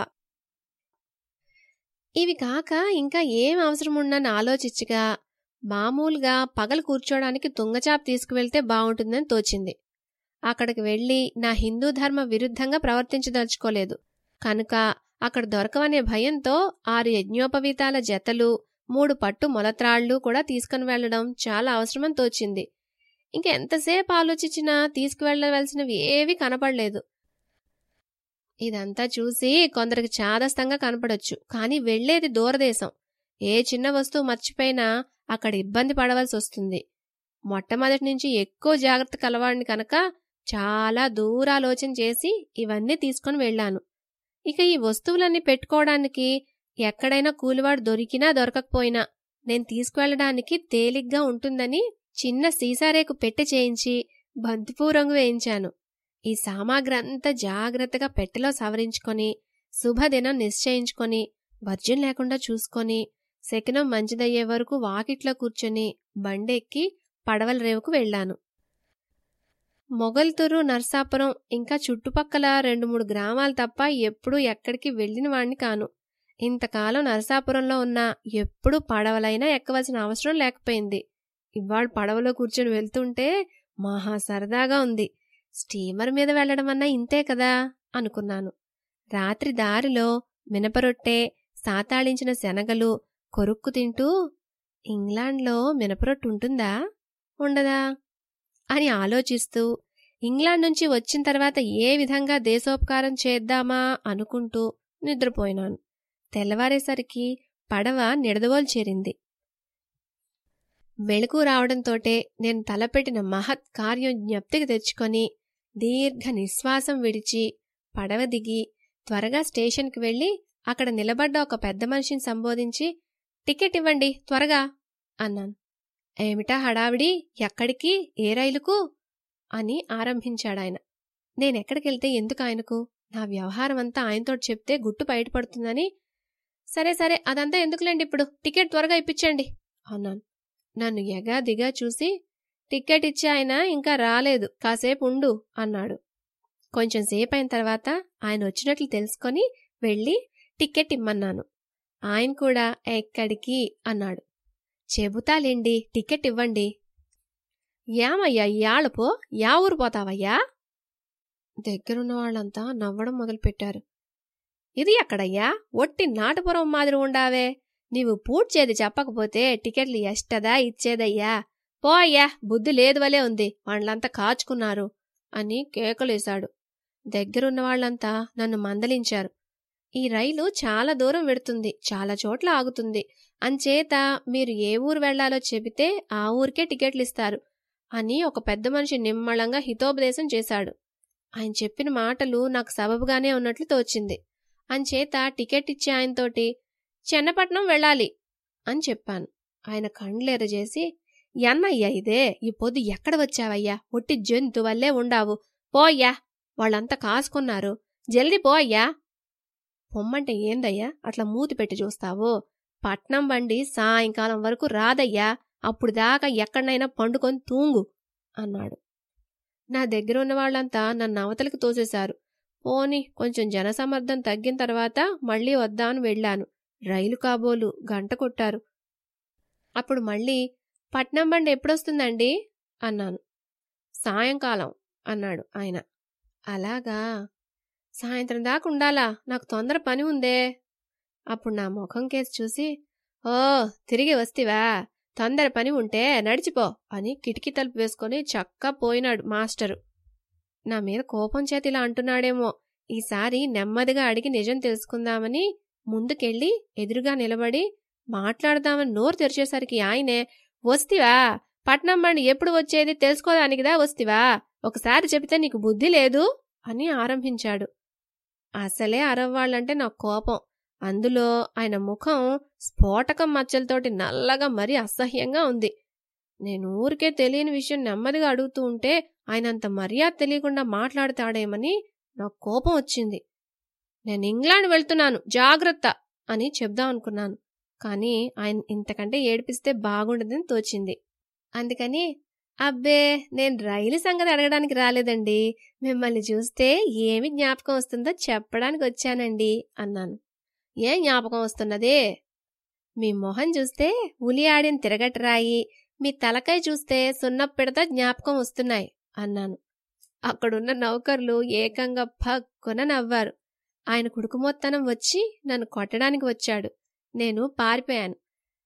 ఇవి కాక ఇంకా ఏం అవసరం ఉందని ఆలోచించగా మామూలుగా పగలు కూర్చోడానికి తుంగచాప తీసుకువెళ్తే బాగుంటుందని తోచింది అక్కడికి వెళ్లి నా హిందూ ధర్మ విరుద్ధంగా ప్రవర్తించదలుచుకోలేదు కనుక అక్కడ దొరకవనే భయంతో ఆరు యజ్ఞోపవీతాల జతలు మూడు పట్టు మొలత్రాళ్లు కూడా తీసుకుని వెళ్లడం చాలా అవసరమని తోచింది ఇంక ఎంతసేపు ఆలోచించినా తీసుకువెళ్లవలసినవి ఏవీ కనపడలేదు ఇదంతా చూసి కొందరికి చాదస్తంగా కనపడొచ్చు కానీ వెళ్లేది దూరదేశం ఏ చిన్న వస్తువు మర్చిపోయినా అక్కడ ఇబ్బంది పడవలసి వస్తుంది మొట్టమొదటి నుంచి ఎక్కువ జాగ్రత్త కలవాడిని కనుక చాలా దూరాలోచన చేసి ఇవన్నీ తీసుకుని వెళ్ళాను ఇక ఈ వస్తువులన్నీ పెట్టుకోవడానికి ఎక్కడైనా కూలివాడు దొరికినా దొరకకపోయినా నేను తీసుకువెళ్ళడానికి తేలిగ్గా ఉంటుందని చిన్న సీసారేకు పెట్టె చేయించి బంతిపూ రంగు వేయించాను ఈ సామాగ్రి అంతా జాగ్రత్తగా పెట్టెలో సవరించుకొని శుభదినం నిశ్చయించుకొని వర్జం లేకుండా చూసుకొని శకినం మంచిదయ్యే వరకు వాకిట్లో కూర్చొని బండెక్కి పడవల రేవుకు వెళ్ళాను మొగల్తూరు నర్సాపురం ఇంకా చుట్టుపక్కల రెండు మూడు గ్రామాలు తప్ప ఎప్పుడూ ఎక్కడికి వెళ్ళిన వాణ్ణి కాను ఇంతకాలం నరసాపురంలో ఉన్న ఎప్పుడు పడవలైనా ఎక్కవలసిన అవసరం లేకపోయింది ఇవాళ పడవలో కూర్చొని వెళ్తుంటే మహా సరదాగా ఉంది స్టీమర్ మీద వెళ్లడం అన్నా ఇంతే కదా అనుకున్నాను రాత్రి దారిలో మినపరొట్టె సాతాళించిన శనగలు కొరుక్కు తింటూ ఇంగ్లాండ్లో మినపరొట్టు ఉంటుందా ఉండదా అని ఆలోచిస్తూ ఇంగ్లాండ్ నుంచి వచ్చిన తర్వాత ఏ విధంగా దేశోపకారం చేద్దామా అనుకుంటూ నిద్రపోయినాను తెల్లవారేసరికి పడవ నిడదవోలు చేరింది వెళుకు రావడంతోటే నేను తలపెట్టిన మహత్ కార్యం జ్ఞప్తికి తెచ్చుకొని దీర్ఘ నిశ్వాసం విడిచి పడవ దిగి త్వరగా స్టేషన్కి వెళ్లి అక్కడ నిలబడ్డ ఒక పెద్ద మనిషిని సంబోధించి టికెట్ ఇవ్వండి త్వరగా అన్నాను ఏమిటా హడావిడి ఎక్కడికి ఏ రైలుకు అని ఆరంభించాడాయన నేనెక్కడికెళ్తే ఎందుకు ఆయనకు నా వ్యవహారం అంతా ఆయనతో చెప్తే గుట్టు బయటపడుతుందని సరే సరే అదంతా ఎందుకులేండి ఇప్పుడు టికెట్ త్వరగా ఇప్పించండి అన్నాను నన్ను ఎగా దిగా చూసి టికెట్ ఇచ్చి ఆయన ఇంకా రాలేదు కాసేపు ఉండు అన్నాడు కొంచెం సేపు అయిన తర్వాత ఆయన వచ్చినట్లు తెలుసుకొని వెళ్ళి టికెట్ ఇమ్మన్నాను ఆయన కూడా ఎక్కడికి అన్నాడు చెబుతాలేండి టికెట్ ఇవ్వండి ఏమయ్యా యాళ్ళపో యా ఊరు పోతావయ్యా దగ్గరున్న వాళ్ళంతా నవ్వడం మొదలుపెట్టారు ఇది ఎక్కడయ్యా ఒట్టి నాటుపురం మాదిరి ఉండావే నీవు పూడ్చేది చెప్పకపోతే టికెట్లు ఎష్టదా ఇచ్చేదయ్యా పో అయ్యా బుద్ధి లేదు వలే ఉంది వాళ్ళంతా కాచుకున్నారు అని కేకలేశాడు దగ్గరున్న వాళ్ళంతా నన్ను మందలించారు ఈ రైలు చాలా దూరం వెడుతుంది చాలా చోట్ల ఆగుతుంది అంచేత మీరు ఏ ఊరు వెళ్లాలో చెబితే ఆ ఊరికే టికెట్లు ఇస్తారు అని ఒక పెద్ద మనిషి నిమ్మళంగా హితోపదేశం చేశాడు ఆయన చెప్పిన మాటలు నాకు సబబుగానే ఉన్నట్లు తోచింది అంచేత టికెట్ ఇచ్చి ఆయనతోటి చెన్నపట్నం వెళ్ళాలి అని చెప్పాను ఆయన కండ్లెరజేసి ఎన్నయ్యా ఇదే ఈ పొద్దు ఎక్కడ వచ్చావయ్యా ఒట్టి జంతు వల్లే ఉండావు పోయ్యా వాళ్ళంతా కాసుకున్నారు జల్దీ పోయ్యా పొమ్మంటే ఏందయ్యా అట్లా మూతి పెట్టి చూస్తావు పట్నం బండి సాయంకాలం వరకు రాదయ్యా అప్పుడు దాకా ఎక్కడనైనా పండుకొని తూంగు అన్నాడు నా దగ్గర ఉన్న వాళ్ళంతా నన్ను అవతలికి తోసేశారు పోని కొంచెం జనసమర్థం తగ్గిన తర్వాత మళ్ళీ వద్దా అని వెళ్ళాను రైలు కాబోలు గంట కొట్టారు అప్పుడు మళ్ళీ పట్నం బండి ఎప్పుడొస్తుందండి అన్నాను సాయంకాలం అన్నాడు ఆయన అలాగా సాయంత్రం దాకా ఉండాలా నాకు తొందర పని ఉందే అప్పుడు నా ముఖం కేసు చూసి ఓ తిరిగి వస్తివా తొందర పని ఉంటే నడిచిపో అని కిటికీ తలుపు వేసుకొని చక్కా పోయినాడు మాస్టరు నా మీద కోపం చేతి ఇలా అంటున్నాడేమో ఈసారి నెమ్మదిగా అడిగి నిజం తెలుసుకుందామని ముందుకెళ్ళి ఎదురుగా నిలబడి మాట్లాడదామని నోరు తెరిచేసరికి ఆయనే వస్తివా పట్నం బండి ఎప్పుడు వచ్చేది తెలుసుకోదానికిదా వస్తివా ఒకసారి చెబితే నీకు బుద్ధి లేదు అని ఆరంభించాడు అసలే అరవ్వాళ్ళంటే నాకు కోపం అందులో ఆయన ముఖం స్ఫోటకం మచ్చలతోటి నల్లగా మరీ అసహ్యంగా ఉంది నేను ఊరికే తెలియని విషయం నెమ్మదిగా అడుగుతూ ఉంటే ఆయన అంత మర్యాద తెలియకుండా మాట్లాడతాడేమని నాకు కోపం వచ్చింది నేను ఇంగ్లాండ్ వెళ్తున్నాను జాగ్రత్త అని చెప్దాం అనుకున్నాను కానీ ఆయన ఇంతకంటే ఏడిపిస్తే బాగుండదని తోచింది అందుకని అబ్బే నేను రైలు సంగతి అడగడానికి రాలేదండి మిమ్మల్ని చూస్తే ఏమి జ్ఞాపకం వస్తుందో చెప్పడానికి వచ్చానండి అన్నాను ఏం జ్ఞాపకం వస్తున్నదే మీ మొహం చూస్తే ఉలి ఆడిన తిరగటరాయి మీ తలకాయ చూస్తే సున్నపిడత జ్ఞాపకం వస్తున్నాయి అన్నాను అక్కడున్న నౌకర్లు ఏకంగా భక్కున నవ్వారు ఆయన కుడుకుమొత్తనం వచ్చి నన్ను కొట్టడానికి వచ్చాడు నేను పారిపోయాను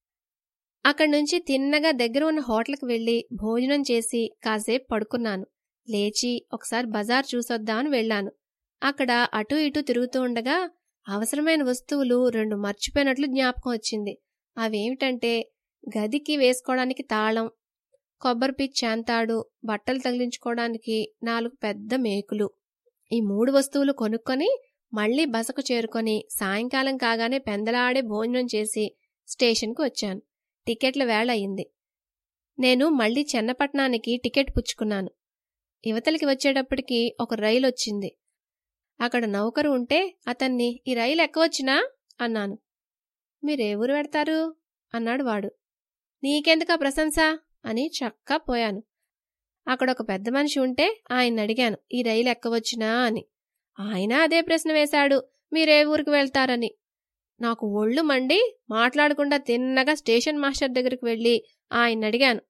అక్కడి నుంచి తిన్నగా దగ్గర ఉన్న హోటల్కి వెళ్లి భోజనం చేసి కాసేపు పడుకున్నాను లేచి ఒకసారి బజార్ చూసొద్దామని వెళ్ళాను అక్కడ అటూ ఇటూ తిరుగుతూ ఉండగా అవసరమైన వస్తువులు రెండు మర్చిపోయినట్లు జ్ఞాపకం వచ్చింది అవేమిటంటే గదికి వేసుకోవడానికి తాళం కొబ్బరి పిచ్చాంతాడు బట్టలు తగిలించుకోవడానికి నాలుగు పెద్ద మేకులు ఈ మూడు వస్తువులు కొనుక్కొని మళ్లీ బసకు చేరుకొని సాయంకాలం కాగానే పెందలాడే భోజనం చేసి స్టేషన్కు వచ్చాను టికెట్ల వేళ అయింది నేను మళ్ళీ చెన్నపట్నానికి టికెట్ పుచ్చుకున్నాను యువతలకి వచ్చేటప్పటికి ఒక రైలు వచ్చింది అక్కడ నౌకరు ఉంటే అతన్ని ఈ రైలు ఎక్కవచ్చునా అన్నాను మీరే ఊరు పెడతారు అన్నాడు వాడు నీకెందుకా ప్రశంస అని చక్కా పోయాను అక్కడ ఒక పెద్ద మనిషి ఉంటే ఆయన అడిగాను ఈ రైలు ఎక్కవచ్చునా అని ఆయన అదే ప్రశ్న వేశాడు మీరే ఊరికి వెళ్తారని నాకు ఒళ్ళు మండి మాట్లాడకుండా తిన్నగా స్టేషన్ మాస్టర్ దగ్గరికి వెళ్ళి ఆయన అడిగాను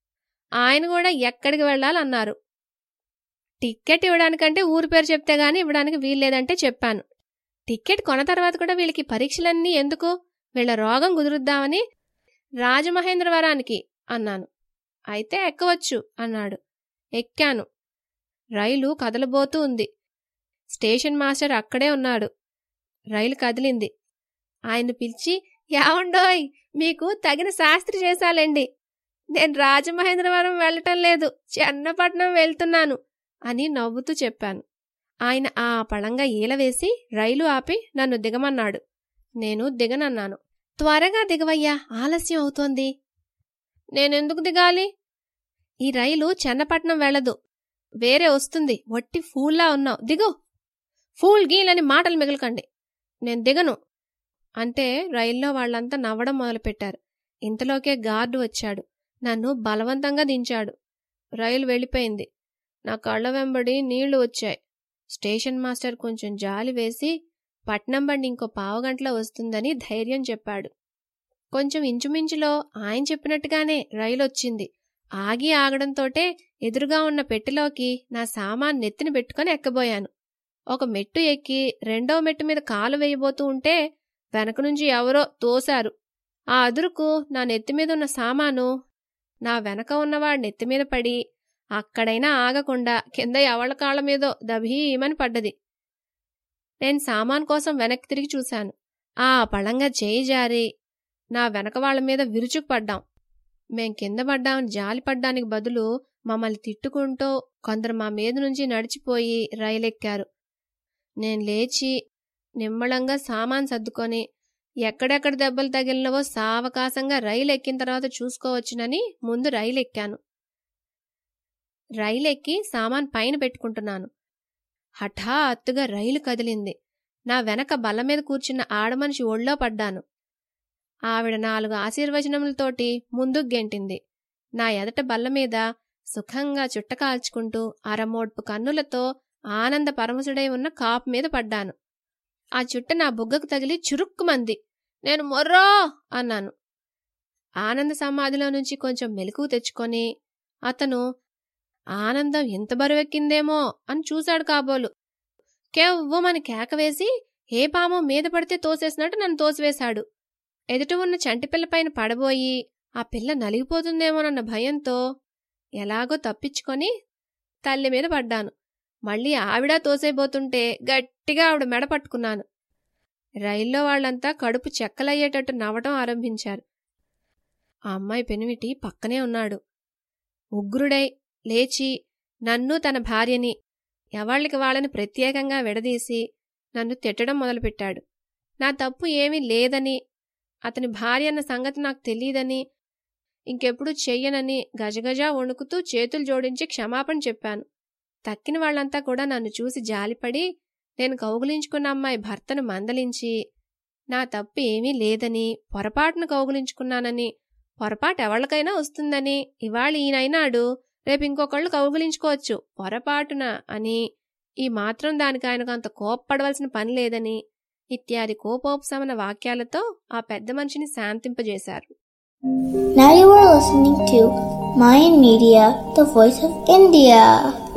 ఆయన కూడా ఎక్కడికి వెళ్ళాలన్నారు టిక్కెట్ ఇవ్వడానికంటే ఊరి పేరు చెప్తే గానీ ఇవ్వడానికి వీల్లేదంటే చెప్పాను టిక్కెట్ కొన్న తర్వాత కూడా వీళ్ళకి పరీక్షలన్నీ ఎందుకు వీళ్ళ రోగం కుదురుద్దామని రాజమహేంద్రవరానికి అన్నాను అయితే ఎక్కవచ్చు అన్నాడు ఎక్కాను రైలు కదలబోతూ ఉంది స్టేషన్ మాస్టర్ అక్కడే ఉన్నాడు రైలు కదిలింది ఆయన పిలిచి యావండోయ్ మీకు తగిన శాస్త్రి చేశాలండి నేను రాజమహేంద్రవరం వెళ్ళటం లేదు చెన్నపట్నం వెళ్తున్నాను అని నవ్వుతూ చెప్పాను ఆయన ఆ పళంగా ఈలవేసి రైలు ఆపి నన్ను దిగమన్నాడు నేను దిగనన్నాను త్వరగా దిగవయ్యా ఆలస్యం అవుతోంది నేనెందుకు దిగాలి ఈ రైలు చెన్నపట్నం వెళ్ళదు వేరే వస్తుంది వట్టి ఫూల్లా ఉన్నావు దిగు ఫూల్ గీలని మాటలు మిగలకండి నేను దిగను అంటే రైల్లో వాళ్ళంతా నవ్వడం మొదలుపెట్టారు ఇంతలోకే గార్డు వచ్చాడు నన్ను బలవంతంగా దించాడు రైలు వెళ్ళిపోయింది నా కళ్ళ వెంబడి నీళ్లు వచ్చాయి స్టేషన్ మాస్టర్ కొంచెం జాలి వేసి పట్నం బండి ఇంకో పావుగంటలో వస్తుందని ధైర్యం చెప్పాడు కొంచెం ఇంచుమించులో ఆయన చెప్పినట్టుగానే రైలు వచ్చింది ఆగి ఆగడంతోటే ఎదురుగా ఉన్న పెట్టెలోకి నా సామాన్ నెత్తిన పెట్టుకొని ఎక్కబోయాను ఒక మెట్టు ఎక్కి రెండో మెట్టు మీద కాలు వేయబోతూ ఉంటే వెనక నుంచి ఎవరో తోశారు ఆ అదురుకు నా నెత్తి మీద ఉన్న సామాను నా వెనక ఉన్నవాడి నెత్తి మీద పడి అక్కడైనా ఆగకుండా కింద ఎవళ్ళ కాళ్ళ మీదో దభీమని పడ్డది నేను సామాన్ కోసం వెనక్కి తిరిగి చూశాను ఆ పళంగా చేయి జారి నా వెనక వాళ్ళ మీద విరుచుకు పడ్డాం మేం కింద పడ్డాం జాలి పడ్డానికి బదులు మమ్మల్ని తిట్టుకుంటూ కొందరు మా మీద నుంచి నడిచిపోయి రైలెక్కారు నేను లేచి నిమ్మళంగా సామాన్ సర్దుకొని ఎక్కడెక్కడ దెబ్బలు తగిలినవో సావకాశంగా రైలు ఎక్కిన తర్వాత చూసుకోవచ్చునని ముందు రైలు ఎక్కాను రైలు ఎక్కి సామాన్ పైన పెట్టుకుంటున్నాను హఠాత్తుగా రైలు కదిలింది నా వెనక బల్ల మీద కూర్చున్న ఆడమనిషి ఒళ్ళో పడ్డాను ఆవిడ నాలుగు ఆశీర్వచనములతోటి ముందుకు గెంటింది నా ఎదట బల్ల మీద సుఖంగా చుట్ట కాల్చుకుంటూ అరమోడ్పు కన్నులతో ఆనంద పరమసుడై ఉన్న కాపు మీద పడ్డాను ఆ చుట్ట నా బుగ్గకు తగిలి చురుక్కుమంది నేను మొర్రో అన్నాను ఆనంద సమాధిలో నుంచి కొంచెం మెలకువ తెచ్చుకొని అతను ఆనందం ఎంత బరువెక్కిందేమో అని చూశాడు కాబోలు కెవ్వమని కేక వేసి ఏ పామో మీద పడితే తోసేసినట్టు నన్ను తోసివేశాడు ఎదుట ఉన్న చంటిపిల్లపైన పడబోయి ఆ పిల్ల నలిగిపోతుందేమోనన్న భయంతో ఎలాగో తప్పించుకొని తల్లి మీద పడ్డాను మళ్ళీ ఆవిడ తోసేయబోతుంటే గట్టిగా ఆవిడ మెడ పట్టుకున్నాను రైల్లో వాళ్ళంతా కడుపు చెక్కలయ్యేటట్టు నవ్వటం ఆరంభించారు ఆ అమ్మాయి పెనిమిటి పక్కనే ఉన్నాడు ఉగ్రుడై లేచి నన్ను తన భార్యని ఎవళ్ళకి వాళ్ళని ప్రత్యేకంగా విడదీసి నన్ను తిట్టడం మొదలుపెట్టాడు నా తప్పు ఏమీ లేదని అతని భార్య అన్న సంగతి నాకు తెలియదని ఇంకెప్పుడు చెయ్యనని గజగజ వణుకుతూ చేతులు జోడించి క్షమాపణ చెప్పాను తక్కిన వాళ్ళంతా కూడా నన్ను చూసి జాలిపడి నేను కౌగులించుకున్న అమ్మాయి భర్తను మందలించి నా తప్పు ఏమీ లేదని పొరపాటును కౌగులించుకున్నానని పొరపాటు ఎవళ్ళకైనా వస్తుందని ఇవాళ ఈయనైనాడు రేపు ఇంకొకళ్ళు కౌగులించుకోవచ్చు పొరపాటున అని ఈ మాత్రం దానికి ఆయనకు అంత కోప్పడవలసిన పని లేదని ఇత్యాది కోపోపశమన వాక్యాలతో ఆ పెద్ద మనిషిని శాంతింపజేశారు Now you are listening to Mayan Media, the voice of India.